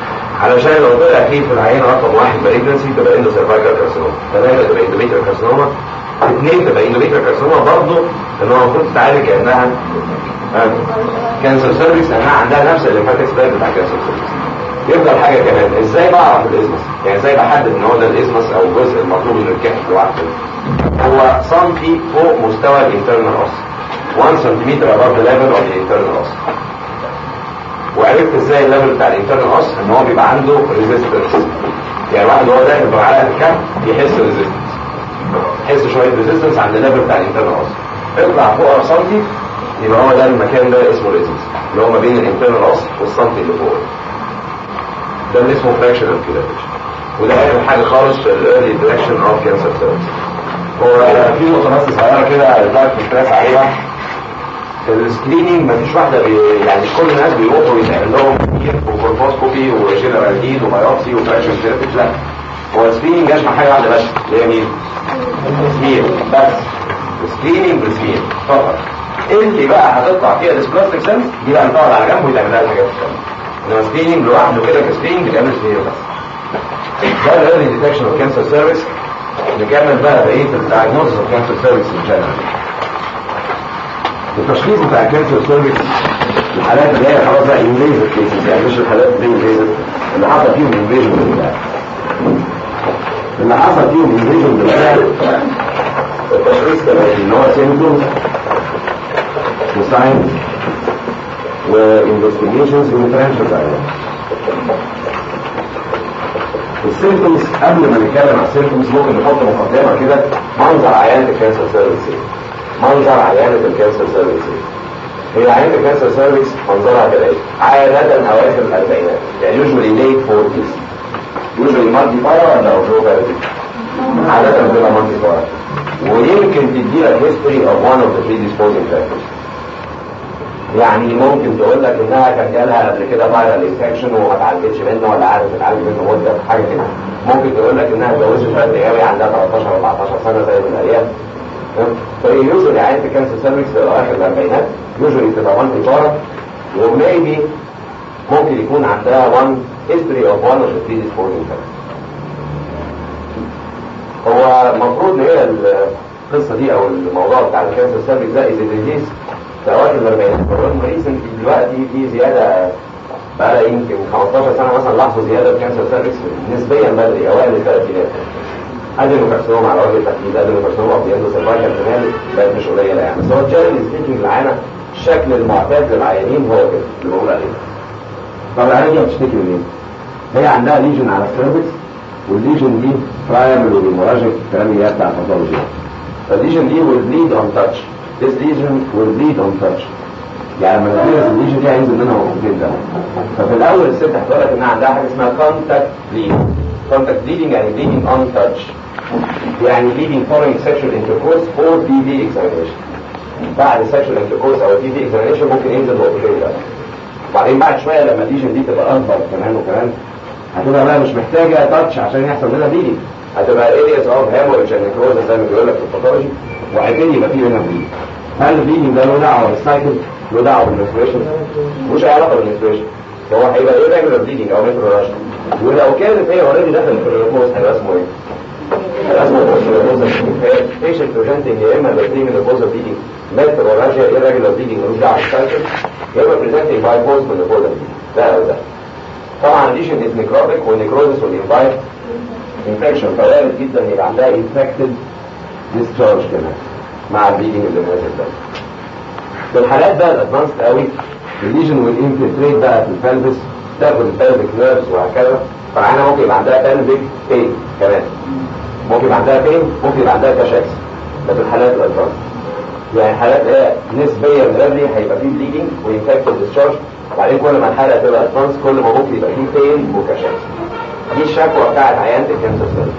علشان لو طلع فيه في العينه رقم واحد مالجنسي تبقى عنده سيرفايكال كارسينوما ثلاثه تبقى اندوميتريال كارسينوما اثنين تبقى اندوميتريال كارسينوما برضه ان هو المفروض تتعالج كانها كانسر سيرفيس لانها عندها نفس الليمفاتيك ستايل بتاع كانسر سيرفيس يفضل حاجه كمان ازاي بعرف الازمس يعني ازاي بحدد ان هو ده الازمس او الجزء المطلوب انه يتكحف لوحده هو سنتي فوق مستوى الانترنال اوس 1 سنتيمتر above the level of the internal os وعرفت ازاي الليفل بتاع الانترنال اوس ان هو بيبقى عنده ريزيستنس يعني واحد وهو داخل بمعلقه الكهف يحس ريزيستنس يحس شويه ريزيستنس عند الليفل بتاع الانترنال اوس اطلع فوق سنتي يبقى هو ده المكان ده اسمه ريزيستنس اللي هو ما بين الانترنال اوس والسنتي اللي فوق ده اللي اسمه فراكشنال كيلاتيشن وده اخر حاجه خالص في الايرلي دايركشن اوف كانسر سيلز هو في نقطه بس صغيره كده الدكتور بيستريس عليها السكريننج مفيش واحده بي يعني مش كل الناس بيروحوا يتعمل لهم وكوربوسكوبي وجنرال هيد وبايوبسي وفراكشن ثيرابي لا هو السكريننج يشمل حاجه واحده بس اللي هي مين؟ سمير بس سكريننج بسمير فقط اللي بقى هتطلع فيها الاسبلاستيك سيلز دي بقى نقعد على جنب ويتعمل لها الحاجات الثانيه انما سكريننج لوحده كده كسكريننج بيتعمل سمير بس ده الايرلي ديتكشن اوف كانسر سيرفيس نكمل بقى بقيه الدايجنوستس اوف كانسر سيرفيس ان جنرال التشخيص بتاع الكانسر سيرفيس الحالات اللي هي خلاص بقى انفيزيف كيسز يعني مش الحالات دي انفيزيف اللي حصل فيهم انفيجن بالله اللي حصل فيهم انفيجن بالله التشخيص كمان ان هو سيمتومز وساينز وانفستيجيشنز وديفرنشال السيمتومز قبل ما نتكلم عن السيمتومز ممكن نحط مقدمه كده منظر عيان الكانسر سيرفيس منظر عيانة الكانسر سيرفيس هي عيانة الكانسر سيرفيس منظرها كده ايه عادة اواخر الاربعينات يعني يوجوالي ليت فورتيز يوجوالي مالتي فاير ولا اوتروفيرتي عادة بتبقى مالتي فاير ويمكن تدي لك هيستوري اوف وان اوف ذا predisposing factors يعني ممكن تقول لك انها كان جالها قبل كده فايرال انفكشن وما اتعالجتش منه ولا عارف تتعالج منه مده حاجه كده ممكن تقول لك انها اتجوزت بدري قوي عندها 13 14 سنه زي من الايام فهي يوجوالي عيانة الكانسر سيرفيكس في اواخر الاربعينات يوجوالي بتبقى وان إشارة وميبي ممكن يكون عندها وان هيستوري اوف وان اوف ذا predisposing factors هو المفروض ان هي القصه دي او الموضوع بتاع الكانسر سيرفيكس ده از ديزيز في اواخر الاربعينات بالرغم ريسنتلي دلوقتي في زياده بقى يمكن 15 سنه مثلا لاحظوا زياده في كانسر سيرفيكس نسبيا بدري اوائل الثلاثينات ادينوكارسينوما على وجه التحديد ادينوكارسينوما في اندو سيرفايكال كانال بقت مش قليله يعني بس هو الجنرال سبيكينج معانا الشكل المعتاد للعيانين هو كده اللي بقول عليه طب العيانه دي بتشتكي من ايه؟ هي عندها ليجن على السيرفكس والليجن دي برايمري وهيموراجيك الكلام اللي هي بتاع الباثولوجي فالليجن دي will bleed on touch this lesion will bleed on touch يعني لما نتيجة الليجن دي هينزل منها نقطتين دم ففي الاول الست هتقول لك انها عندها حاجه اسمها contact bleeding contact bleeding يعني bleeding on touch يعني bleeding following sexual intercourse or PV examination بعد sexual intercourse او PV examination ممكن ينزل نقطتين دم وبعدين بعد شويه لما الليجن دي تبقى اكبر كمان وكمان هتبقى بقى مش محتاجه تاتش عشان يحصل منها بليدنج هتبقى areas of hemorrhage and necrosis زي ما بيقول لك في الباثولوجي وهيبتدي يبقى فيه منها بليدنج هل البليدنج ده له دعوه بالسايكل له دعوه بالمنستريشن مش اي علاقه بالمنستريشن هو هيبقى irregular bleeding او ميكروراش ولو كانت هي اوريدي داخل في الريبوز هيبقى اسمه ايه؟ هيبقى اسمه patient presenting يا اما بالبليدنج الريبوزال bleeding ميكروراجيا irregular bleeding ملوش دعوه بالسايكل يا اما presenting by post من الريبوزال bleeding ده او ده طبعا ليشن از نيكروتيك والنيكروزس والانفايت انفكشن فوارد جدا يبقى عندها انفكتد ديسشارج كمان مع البليدنج اللي نازل ده في الحالات بقى الادفانسد قوي الليجن والانفلتريت بقى في البلفس تاخد البلفيك نيرفز وهكذا فالعينه ممكن يبقى عندها بلفيك بين كمان ممكن يبقى عندها بين ممكن يبقى عندها كاشاكس ده في الحالات الادفانسد يعني حالات ايه نسبيا ريرلي هيبقى فيه بليدنج وانفكتد ديسشارج وبعدين كل ما الحاله تبقى ادفانس كل ما ممكن يبقى فيه بين وكشاف دي الشكوى بتاعت عيانة الكانسر سيرفيس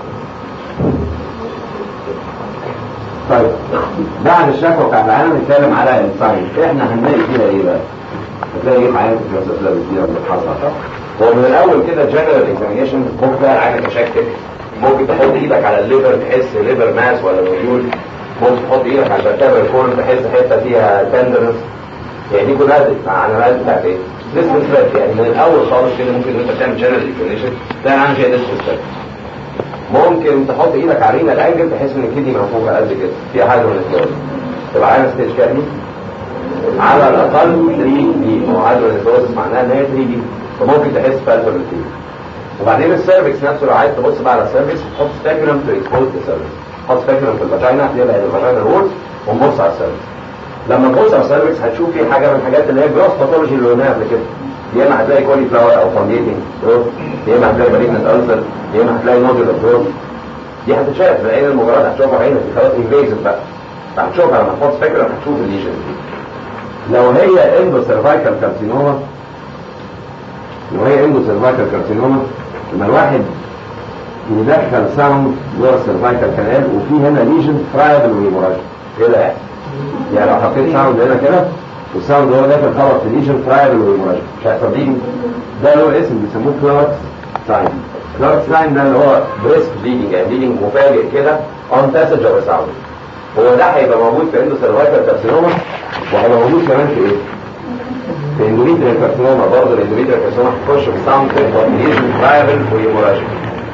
طيب بعد الشكوى بتاعت العيانة نتكلم على الساين احنا هنلاقي فيها ايه بقى؟ هتلاقي ايه في عيانة الكانسر سيرفيس دي لما بتحصل هو من الاول كده جنرال اكزامينيشن ممكن تلاقي العيانة تشكك ممكن تحط ايدك على الليفر تحس ليفر ماس ولا نوديول ممكن تحط ايدك على الفرتبرال كورن تحس حته فيها تندرنس يعني دي كلها علامات بتاعت ايه؟ ديستنس ثريت يعني من الاول خالص كده ممكن انت تعمل شانل اكسبلانيشن تلاقي عامل فيها ديستنس ثريت ممكن تحط ايدك على رينا الانجل بحيث ان الكدني منفوخه قد كده فيها حاجه من الكلام تبقى عامل ستيج كام على الاقل 3 دي معادله النيكروزس معناها ان هي 3 دي فممكن تحس بالفابيلتي وبعدين السيرفكس نفسه لو عايز تبص بقى على السيرفكس تحط سبيكولم تو اكسبوز السيرفكس تحط سبيكولم في الفاجينا يبعد الفاجينا رولز ونبص على السيرفكس لما تبص على السيرفكس هتشوف في حاجه من الحاجات اللي هي جروس باثولوجي اللي قلناها قبل كده يا اما هتلاقي كولي فلاور او فانديتنج يا اما هتلاقي مالجنت ألسر يا اما هتلاقي نودل اوف دي هتتشاف بالعين المجرد هتشوفها عينك دي خلاص انفيزف بقى هتشوفها لما تحط سبيكولم هتشوف الليجن دي لو هي اندو سيرفايكال كارسينوما لو هي اندو سيرفايكال كارسينوما لما الواحد يدخل ساوند جوه السيرفايكال كانال وفي هنا ليجن فرايبل وهيموراجيك كده يعني يعني لو حطيت ساوند هنا كده والساوند هو داخل خبط في ليجن فرايبل وهيموراجيك مش هيحصل دي ده له اسم بيسموه كلارك ساين كلارك ساين ده اللي هو بريسك بليدنج يعني بليدنج مفاجئ كده اون باسج اوف ساوند هو ده هيبقى موجود في اندو سيرفايكال كارسينوما وهيبقى موجود كمان في ايه؟ في اندوميتريال كارسينوما برضه الاندوميتريال كارسينوما هتخش في ساوند تخبط ليجن فرايبل وهيموراجيك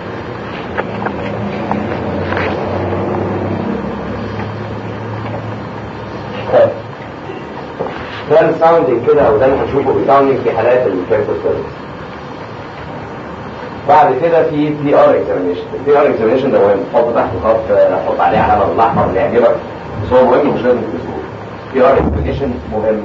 ده الساوندنج كده او ده اللي هنشوفه بالساوندنج في حالات الكانسر سيرفيس بعد كده في بي ار اكزامينشن البي ار اكزامينشن ده مهم تحط تحت خط تحط عليه علامه بالاحمر اللي يعجبك بس هو مهم مش لازم تكتبه بي ار اكزامينشن مهم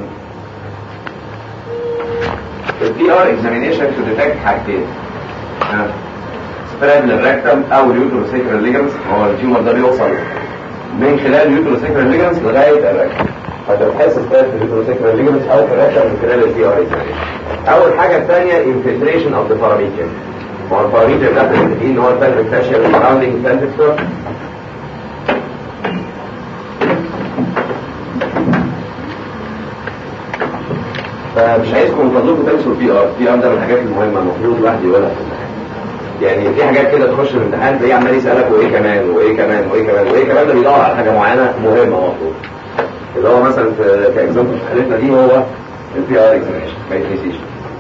البي ار اكزامينشن تو ديتكت حاجتين سبريد للريكتم او اليوتروسيكرال ليجمنتس هو التيومر ده بيوصل من خلال اليوتروسيكرال ليجمنتس لغايه الريكتم فتبحث سبريد في اليوتروسيكرال ليجمنتس او في الريكتم من خلال البي ار اكزامينشن اول حاجه الثانيه انفلتريشن اوف ذا باراميتر هو الباراميتر ده متفقين ان هو البلفيك فاشيال سراوندينج pelvic floor فمش عايزكم من فضلكم تنسوا البي ار البي ار ده من الحاجات المهمه المفروض الواحد يقولها في الامتحان يعني في حاجات كده تخش الامتحان تلاقيه عمال يسالك وايه كمان وايه كمان وايه كمان وايه كمان ده بيدور على حاجه معينه مهمه المفروض اللي هو مثلا في كاكزامبل في حالتنا دي هو البي ار اكزامينشن ما يتنسيش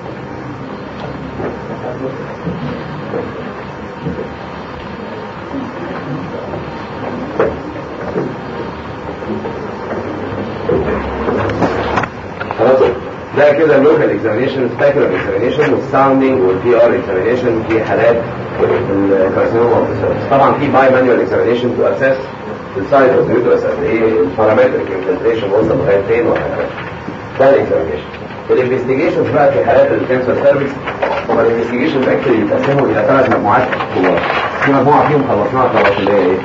خلاص ده كده اللوكال اكزامينشن سبيكولار اكزامينشن والساوندنج والبي ار اكزامينشن في حالات الكارسينوما اوف طبعا في باي مانوال اكزامينشن تو اسس السايز اوف اليوترس قد ايه البارامتريك انفلتريشن وصل لغايه فين وهكذا ده الاكزامينشن الانفستيجيشن بقى في حالات الكانسر سيرفيس هو الانفستيجيشن اكشلي بيتقسموا الى ثلاث مجموعات كبار في مجموعه فيهم خلصناها خلاص اللي هي ايه؟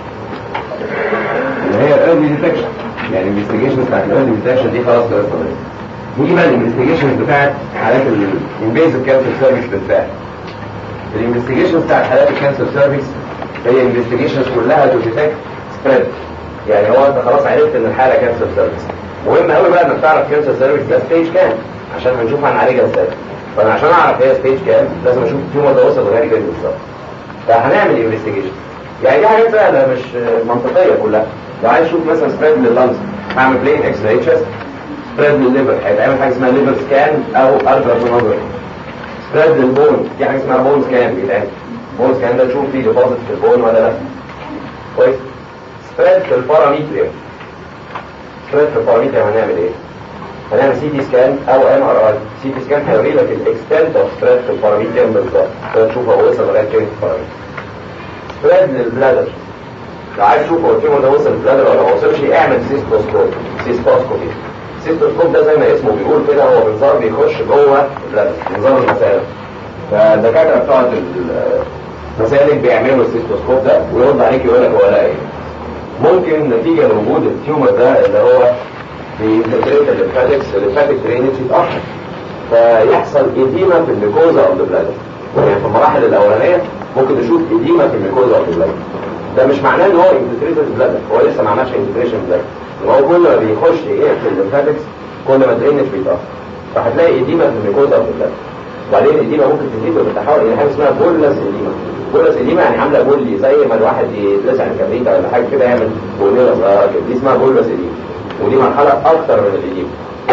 اللي هي الايرلي ديتكشن يعني الانفستيجيشن بتاعت الايرلي ديتكشن دي خلاص خلصت نيجي بقى الانفستيجيشن بتاعت حالات الانفيزيف كانسر سيرفيس بالفعل الانفستيجيشن بتاعت حالات الكانسر سيرفيس هي انفستيجيشن كلها تو ديتكت سبريد يعني هو انت خلاص عرفت ان الحاله كانسر سيرفيس مهم قوي بقى انك تعرف كانسر سيرفيس ده ستيج كام عشان هنشوف هنعالجها ازاي فانا عشان اعرف هي ستيج كام لازم اشوف التيومر ده وصل لغايه فين بالظبط فهنعمل انفستيجيشن يعني دي حاجات سهله مش منطقيه كلها لو عايز اشوف مثلا سبريد لللنز هعمل بلين اكس راي تشست سبريد للليفر هيتعمل حاجه اسمها ليفر سكان او الترا سونوجرافي سبريد للبون في حاجه اسمها بون سكان بيتعمل بون سكان ده تشوف فيه ديبوزيت في البون ولا لا كويس سبريد في الباراميتريوم سبريد في الباراميتريوم هنعمل ايه؟ هنعمل سي تي سكان او ام ار اي سي تي سكان هيوري لك الاكستنت اوف سبريد في الباراميتريوم بالظبط تشوف هو وصل لغايه فين في الباراميتريوم سبريد للبلادر لو عايز تشوف هو التيومر ده وصل للبلادر ولا ما وصلش اعمل سيستوسكوب سيستوسكوبي السيستوسكوب ده زي ما اسمه بيقول كده هو منظار بيخش جوه البلادر منظار المسالك فالدكاتره بتوع المسالك بيعملوا السيستوسكوب ده ويرد عليك يقول لك هو لا ايه ممكن نتيجه لوجود التيومر ده اللي هو بينتجريت الليمفاتكس الليمفاتيك درينج يتاخر فيحصل اديمه في الميكوزا اوف ذا بلادر يعني في المراحل الاولانيه ممكن نشوف اديمه في الميكوزا اوف ذا بلادر ده مش معناه ان هو انتجريت البلادر هو لسه ما عملش انتجريشن بلادر هو كل ما بيخش يقفل الليمفاتكس كل ما الدرينج بيتاخر فهتلاقي اديمه في الميكوزا اوف ذا بلادر وبعدين الاديمه ممكن تزيد وتتحول الى حاجه اسمها بولس اديمه بولس اديمه يعني عامله بولي زي ما الواحد يتلسع الكبريت ولا حاجه كده يعمل بوليه صغيره كده دي اسمها بولس اديمه ودي مرحله اكتر من الاديمه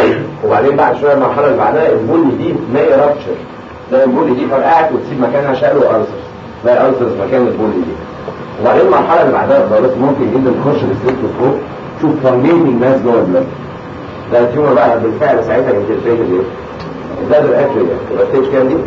وبعدين بعد شويه المرحله اللي بعدها البولي دي تلاقي رابتشر تلاقي البولي دي فرقعت وتسيب مكانها شالو ألسرز تلاقي ألسرز مكان البولي دي وبعدين المرحله اللي بعدها خالص ممكن جدا تخش بالستيكوسكوب تشوف فانجيتنج ماس جوه البلد ده التيومر بقى بالفعل ساعتها انترفيتد ايه؟ ده الاكل ده تبقى ستيج كام دي؟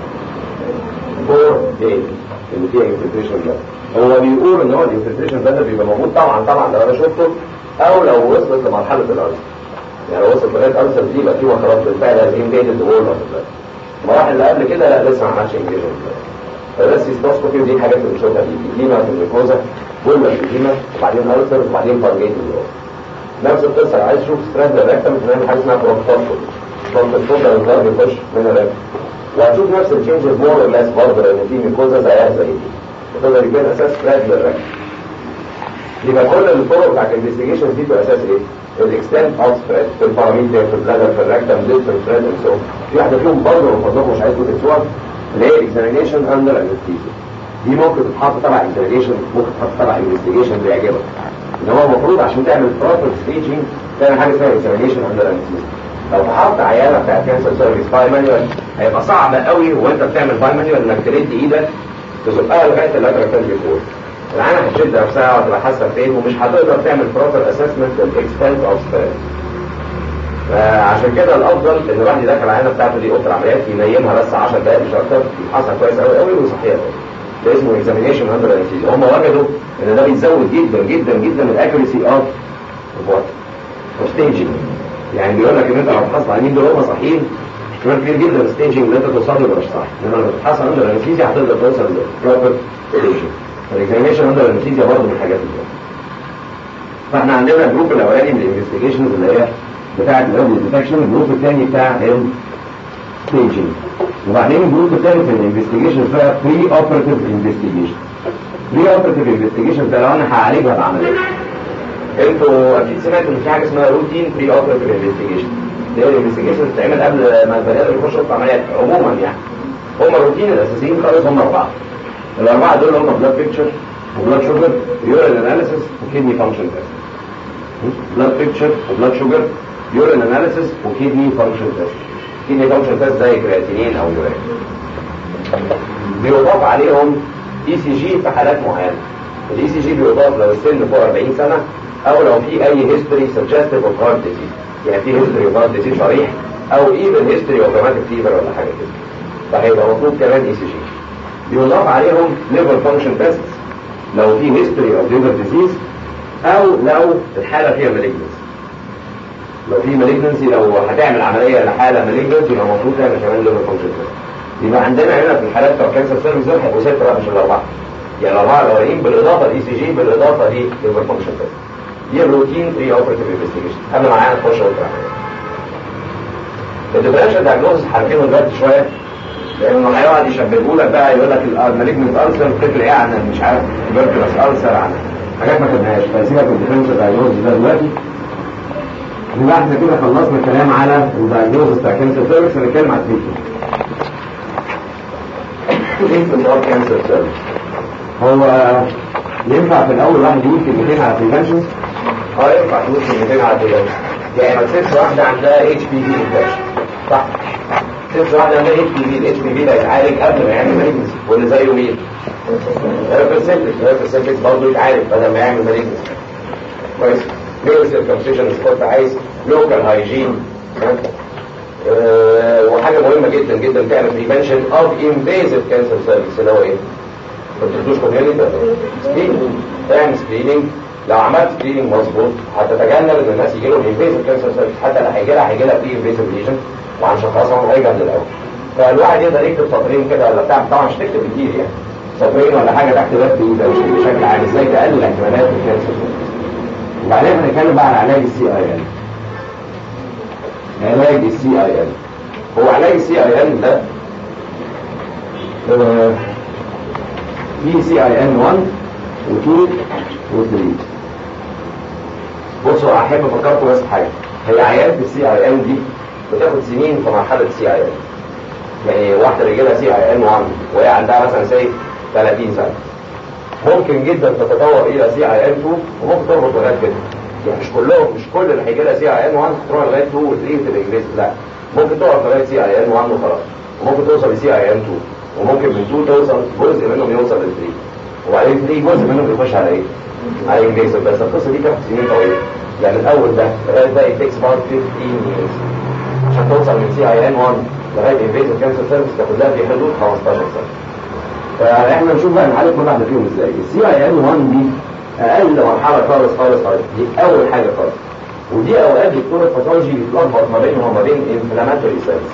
4 دايز اللي فيها انفلتريشن ده هو بيقول ان هو الانفلتريشن ده بيبقى موجود طبعا طبعا لو انا شفته او لو وصلت لمرحله الارض يعني لو وصلت لغايه ارسل دي يبقى فيه خلاص بالفعل انفيتد اول المراحل اللي قبل كده لا لسه ما عملش انفيجن فبس يستوسكوبي ودي الحاجات اللي بنشوفها دي ديما في الجلوكوزا بولما في ديما وبعدين ألسر وبعدين فارجيت نفس القصه عايز تشوف ستراند الريكتم بنعمل حاجه اسمها بروتوكول بروتوكول ده الضرب يخش من الريكتم وهتشوف نفس التشينجز مور اور ليس برضه لان في ميكوزا زيها زي دي تقدر يبان اساس ستراند للريكتم يبقى كل الطرق بتاعت الانفستيجيشن دي بتبقى اساس ايه؟ الاكستنت اوف سبريد في الباراميتر في البلادر في الريكتم ديت في الفريد سو في واحده فيهم برضه من فضلكم مش عايزكم تنسوها اللي هي اكزامينيشن اندر انستيزيا دي ممكن تتحط تبع اكزامينيشن ممكن تتحط تبع انفستيجيشن بيعجبك ان هو المفروض عشان تعمل بروبر ستيجنج تعمل حاجه اسمها اكزامينيشن اندر انستيزيا لو فحصت عيانه بتاعت كانسر سيرفيس باي مانيوال هيبقى صعب قوي وانت بتعمل باي مانيوال انك ترد ايدك تزقها لغايه اللاترال كان بيفور العينه هتشد نفسها وهتبقى حاسه فين ومش هتقدر تعمل بروبر اسسمنت للاكستنت اوف سبريد فعشان كده الافضل ان الواحد يدخل العينه بتاعته دي اوضه العمليات ينيمها بس 10 دقائق مش اكتر يفحصها كويس قوي قوي ويصحيها ده اسمه اكزامينيشن اندر انستيزيا هم وجدوا ان ده بيزود جدا جدا جدا الاكيورسي اوف وات ستيجنج يعني بيقول لك ان انت لو فحصت العينين دول هم صحيين احتمال كبير جدا الستيجنج اللي انت توصل له مش صح انما لما تتحصل اندر انستيزيا هتقدر توصل للبروبر ستيجنج فالاكزامينيشن اندر انستيزيا برضه من الحاجات دي فاحنا عندنا الجروب الاولاني من الانفستيجيشنز اللي هي بتاعت الاول ديتكشن الجروب الثاني بتاع الستيجنج وبعدين الجروب الثالث من الانفستيجيشن بقى بري اوبراتيف انفستيجيشن بري اوبراتيف انفستيجيشن ده لو انا هعالجها بعمليه انتوا اكيد سمعتوا ان في حاجه اسمها روتين بري اوبراتيف انفستيجيشن دي الانفستيجيشن بتتعمل قبل ما البني ادم يخش اوضه عمليات عموما يعني هم الروتين الاساسيين خالص هم اربعه الاربعه دول هم بلاد بيكتشر وبلاد شوجر يورين اناليسيس وكيدني فانكشن تيست بلاد بيكتشر وبلاد شوجر يورين اناليسيس وكيدني فانكشن تيست كيدني فانكشن تيست زي كرياتينين او يورين بيضاف عليهم اي سي جي في حالات معينه الاي سي جي بيضاف لو السن فوق 40 سنه او لو في اي هيستوري سجستيف اوف هارت ديزيز يعني في هيستوري اوف هارت ديزيز صريح او ايفن هيستوري اوف روماتيك فيفر ولا حاجه كده فهيبقى مطلوب كمان اي سي جي بيضاف عليهم ليفر فانكشن تيست لو في هيستوري اوف ليفر ديزيز او لو الحاله فيها مالجنسي لو في مالجنسي لو هتعمل عمليه لحاله مالجنسي يبقى المفروض تعمل كمان ليفر فانكشن تيست يبقى عندنا هنا في الحالات بتوع كانسر سيرفيس دول هيبقوا سته مش الاربعه يعني الاربعه الاولانيين بالاضافه لاي سي جي بالاضافه لليفر فانكشن تيست دي الروتين بري اوبريتيف انفستيجيشن قبل ما معانا نخش اوضه العمليه الديفرنشال دايجنوستس عارفينه دلوقتي شويه لانه هيقعد يشبهوا لك بقى يقول لك المالجنت السر تفرق ايه عن مش عارف تبركلس السر عن حاجات ما خدناهاش فسيبك من الديفرنشال دايجنوستس ده دلوقتي يبقى احنا كده خلصنا الكلام على الدايجنوستس بتاع كانسر سيرفيس هنتكلم على التريتمنت تريتمنت اوف كانسر سيرفيس هو ينفع في الاول واحد يقول كلمتين على البريفنشن؟ اه ينفع تقول كلمتين على البريفنشن يعني ما تسيبش واحده عندها اتش بي في انفكشن صح تسيبش واحده عندها اتش بي في الاتش بي في ده يتعالج قبل ما يعمل مالجنسي واللي زيه مين؟ هيربرسنتك هيربرسنتك برضه يتعالج بدل ما يعمل مالجنسي كويس ميرو سيركمسيشن كنت عايز لوكال هايجين وحاجه مهمه جدا جدا تعمل بريفنشن اوف انفيزيف كانسر سيرفيس اللي هو ايه؟ ما بتدوش كوميونيتي سكريننج تعمل سكريننج لو عملت سكريننج مظبوط هتتجنب ان الناس يجي لهم انفيزيف كانسر سيرفيس حتى اللي هيجي لها هيجي لها بري انفيزيف ليجن وهنشخصهم هيجي من الاول فالواحد يقدر يكتب سطرين كده ولا بتاع طبعا مش تكتب كتير يعني سطرين ولا حاجه تحت باب ده مش بشكل عام ازاي تقلل احتمالات الكانسر وبعدين هنتكلم بقى عن علاج السي اي ال علاج السي اي ال هو علاج السي اي ال ده آه في سي اي ان 1 و2 و3 بصوا احب افكركم بس حاجه هي عيان في السي اي ان دي بتاخد سنين في مرحله السي اي ان يعني واحده رجالها سي اي ان 1 وهي عندها مثلا سي 30 سنه ممكن جدا تتطور الى سي اي ان 2 وممكن تربط لغايه كده يعني مش كلهم مش كل اللي هيجي لها سي اي ان 1 تروح لغايه 2 و 3 تبقى انجليزي لا ممكن تقف لغايه سي اي ان 1 وخلاص وممكن توصل لسي اي ان 2 وممكن من 2 توصل جزء منهم يوصل ل 3 وبعدين 3 جزء منهم يخش على ايه؟ على انجليزي بس القصه دي كانت سنين طويله يعني الاول ده لغايه ده يتكس بعد 15 years عشان توصل من سي اي ان 1 لغايه انفيزيف كانسر سيرفيس تاخد لها في حدود 15 سنه فاحنا نشوف بقى نعالج كل واحده فيهم ازاي السي اي ان 1 دي اقل مرحله خالص خالص خالص دي اول حاجه خالص ودي اوقات دكتور الباثولوجي بيتلخبط ما بينهم وما بين انفلاماتوري سيلز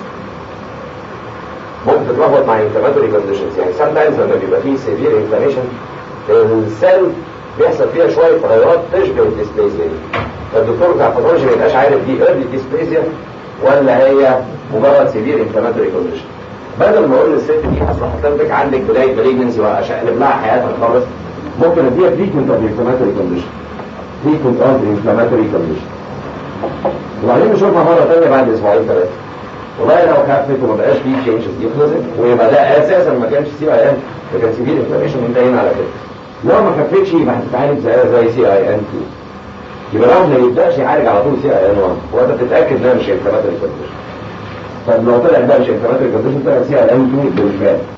ممكن تتلخبط مع انفلاماتوري كونديشنز يعني سام تايمز لما بيبقى فيه سيفير انفلاميشن السيل بيحصل فيها شويه تغيرات تشبه الديسبليزيا دي فالدكتور بتاع الباثولوجي ما يبقاش عارف دي ايرلي ديسبليزيا ولا هي مجرد سيفير انفلاماتوري كونديشن بدل ما اقول للست دي اصل حضرتك عندك بدايه بريجنسي واشقلب لها حياتها خالص ممكن اديها تريتمنت اوف انفلاماتوري كونديشن تريتمنت اوف انفلاماتوري كونديشن وبعدين نشوفها مره ثانيه بعد اسبوعين ثلاثه والله لو خفت وما بقاش فيه تشينجز دي خلصت ويبقى ده اساسا ما كانش سي اي ان ده كان سيفير انفلاميشن وانتهينا على كده لو ما خفتش يبقى هتتعالج زيها زي سي اي ان 2 يبقى لو ما يبداش يعالج على طول سي اي ان 1 وانت بتتاكد انها مش انفلاماتوري كونديشن طب لو طلع ده مش انفلاماتوري كونديشن طلع سي اي ان 2 بالفعل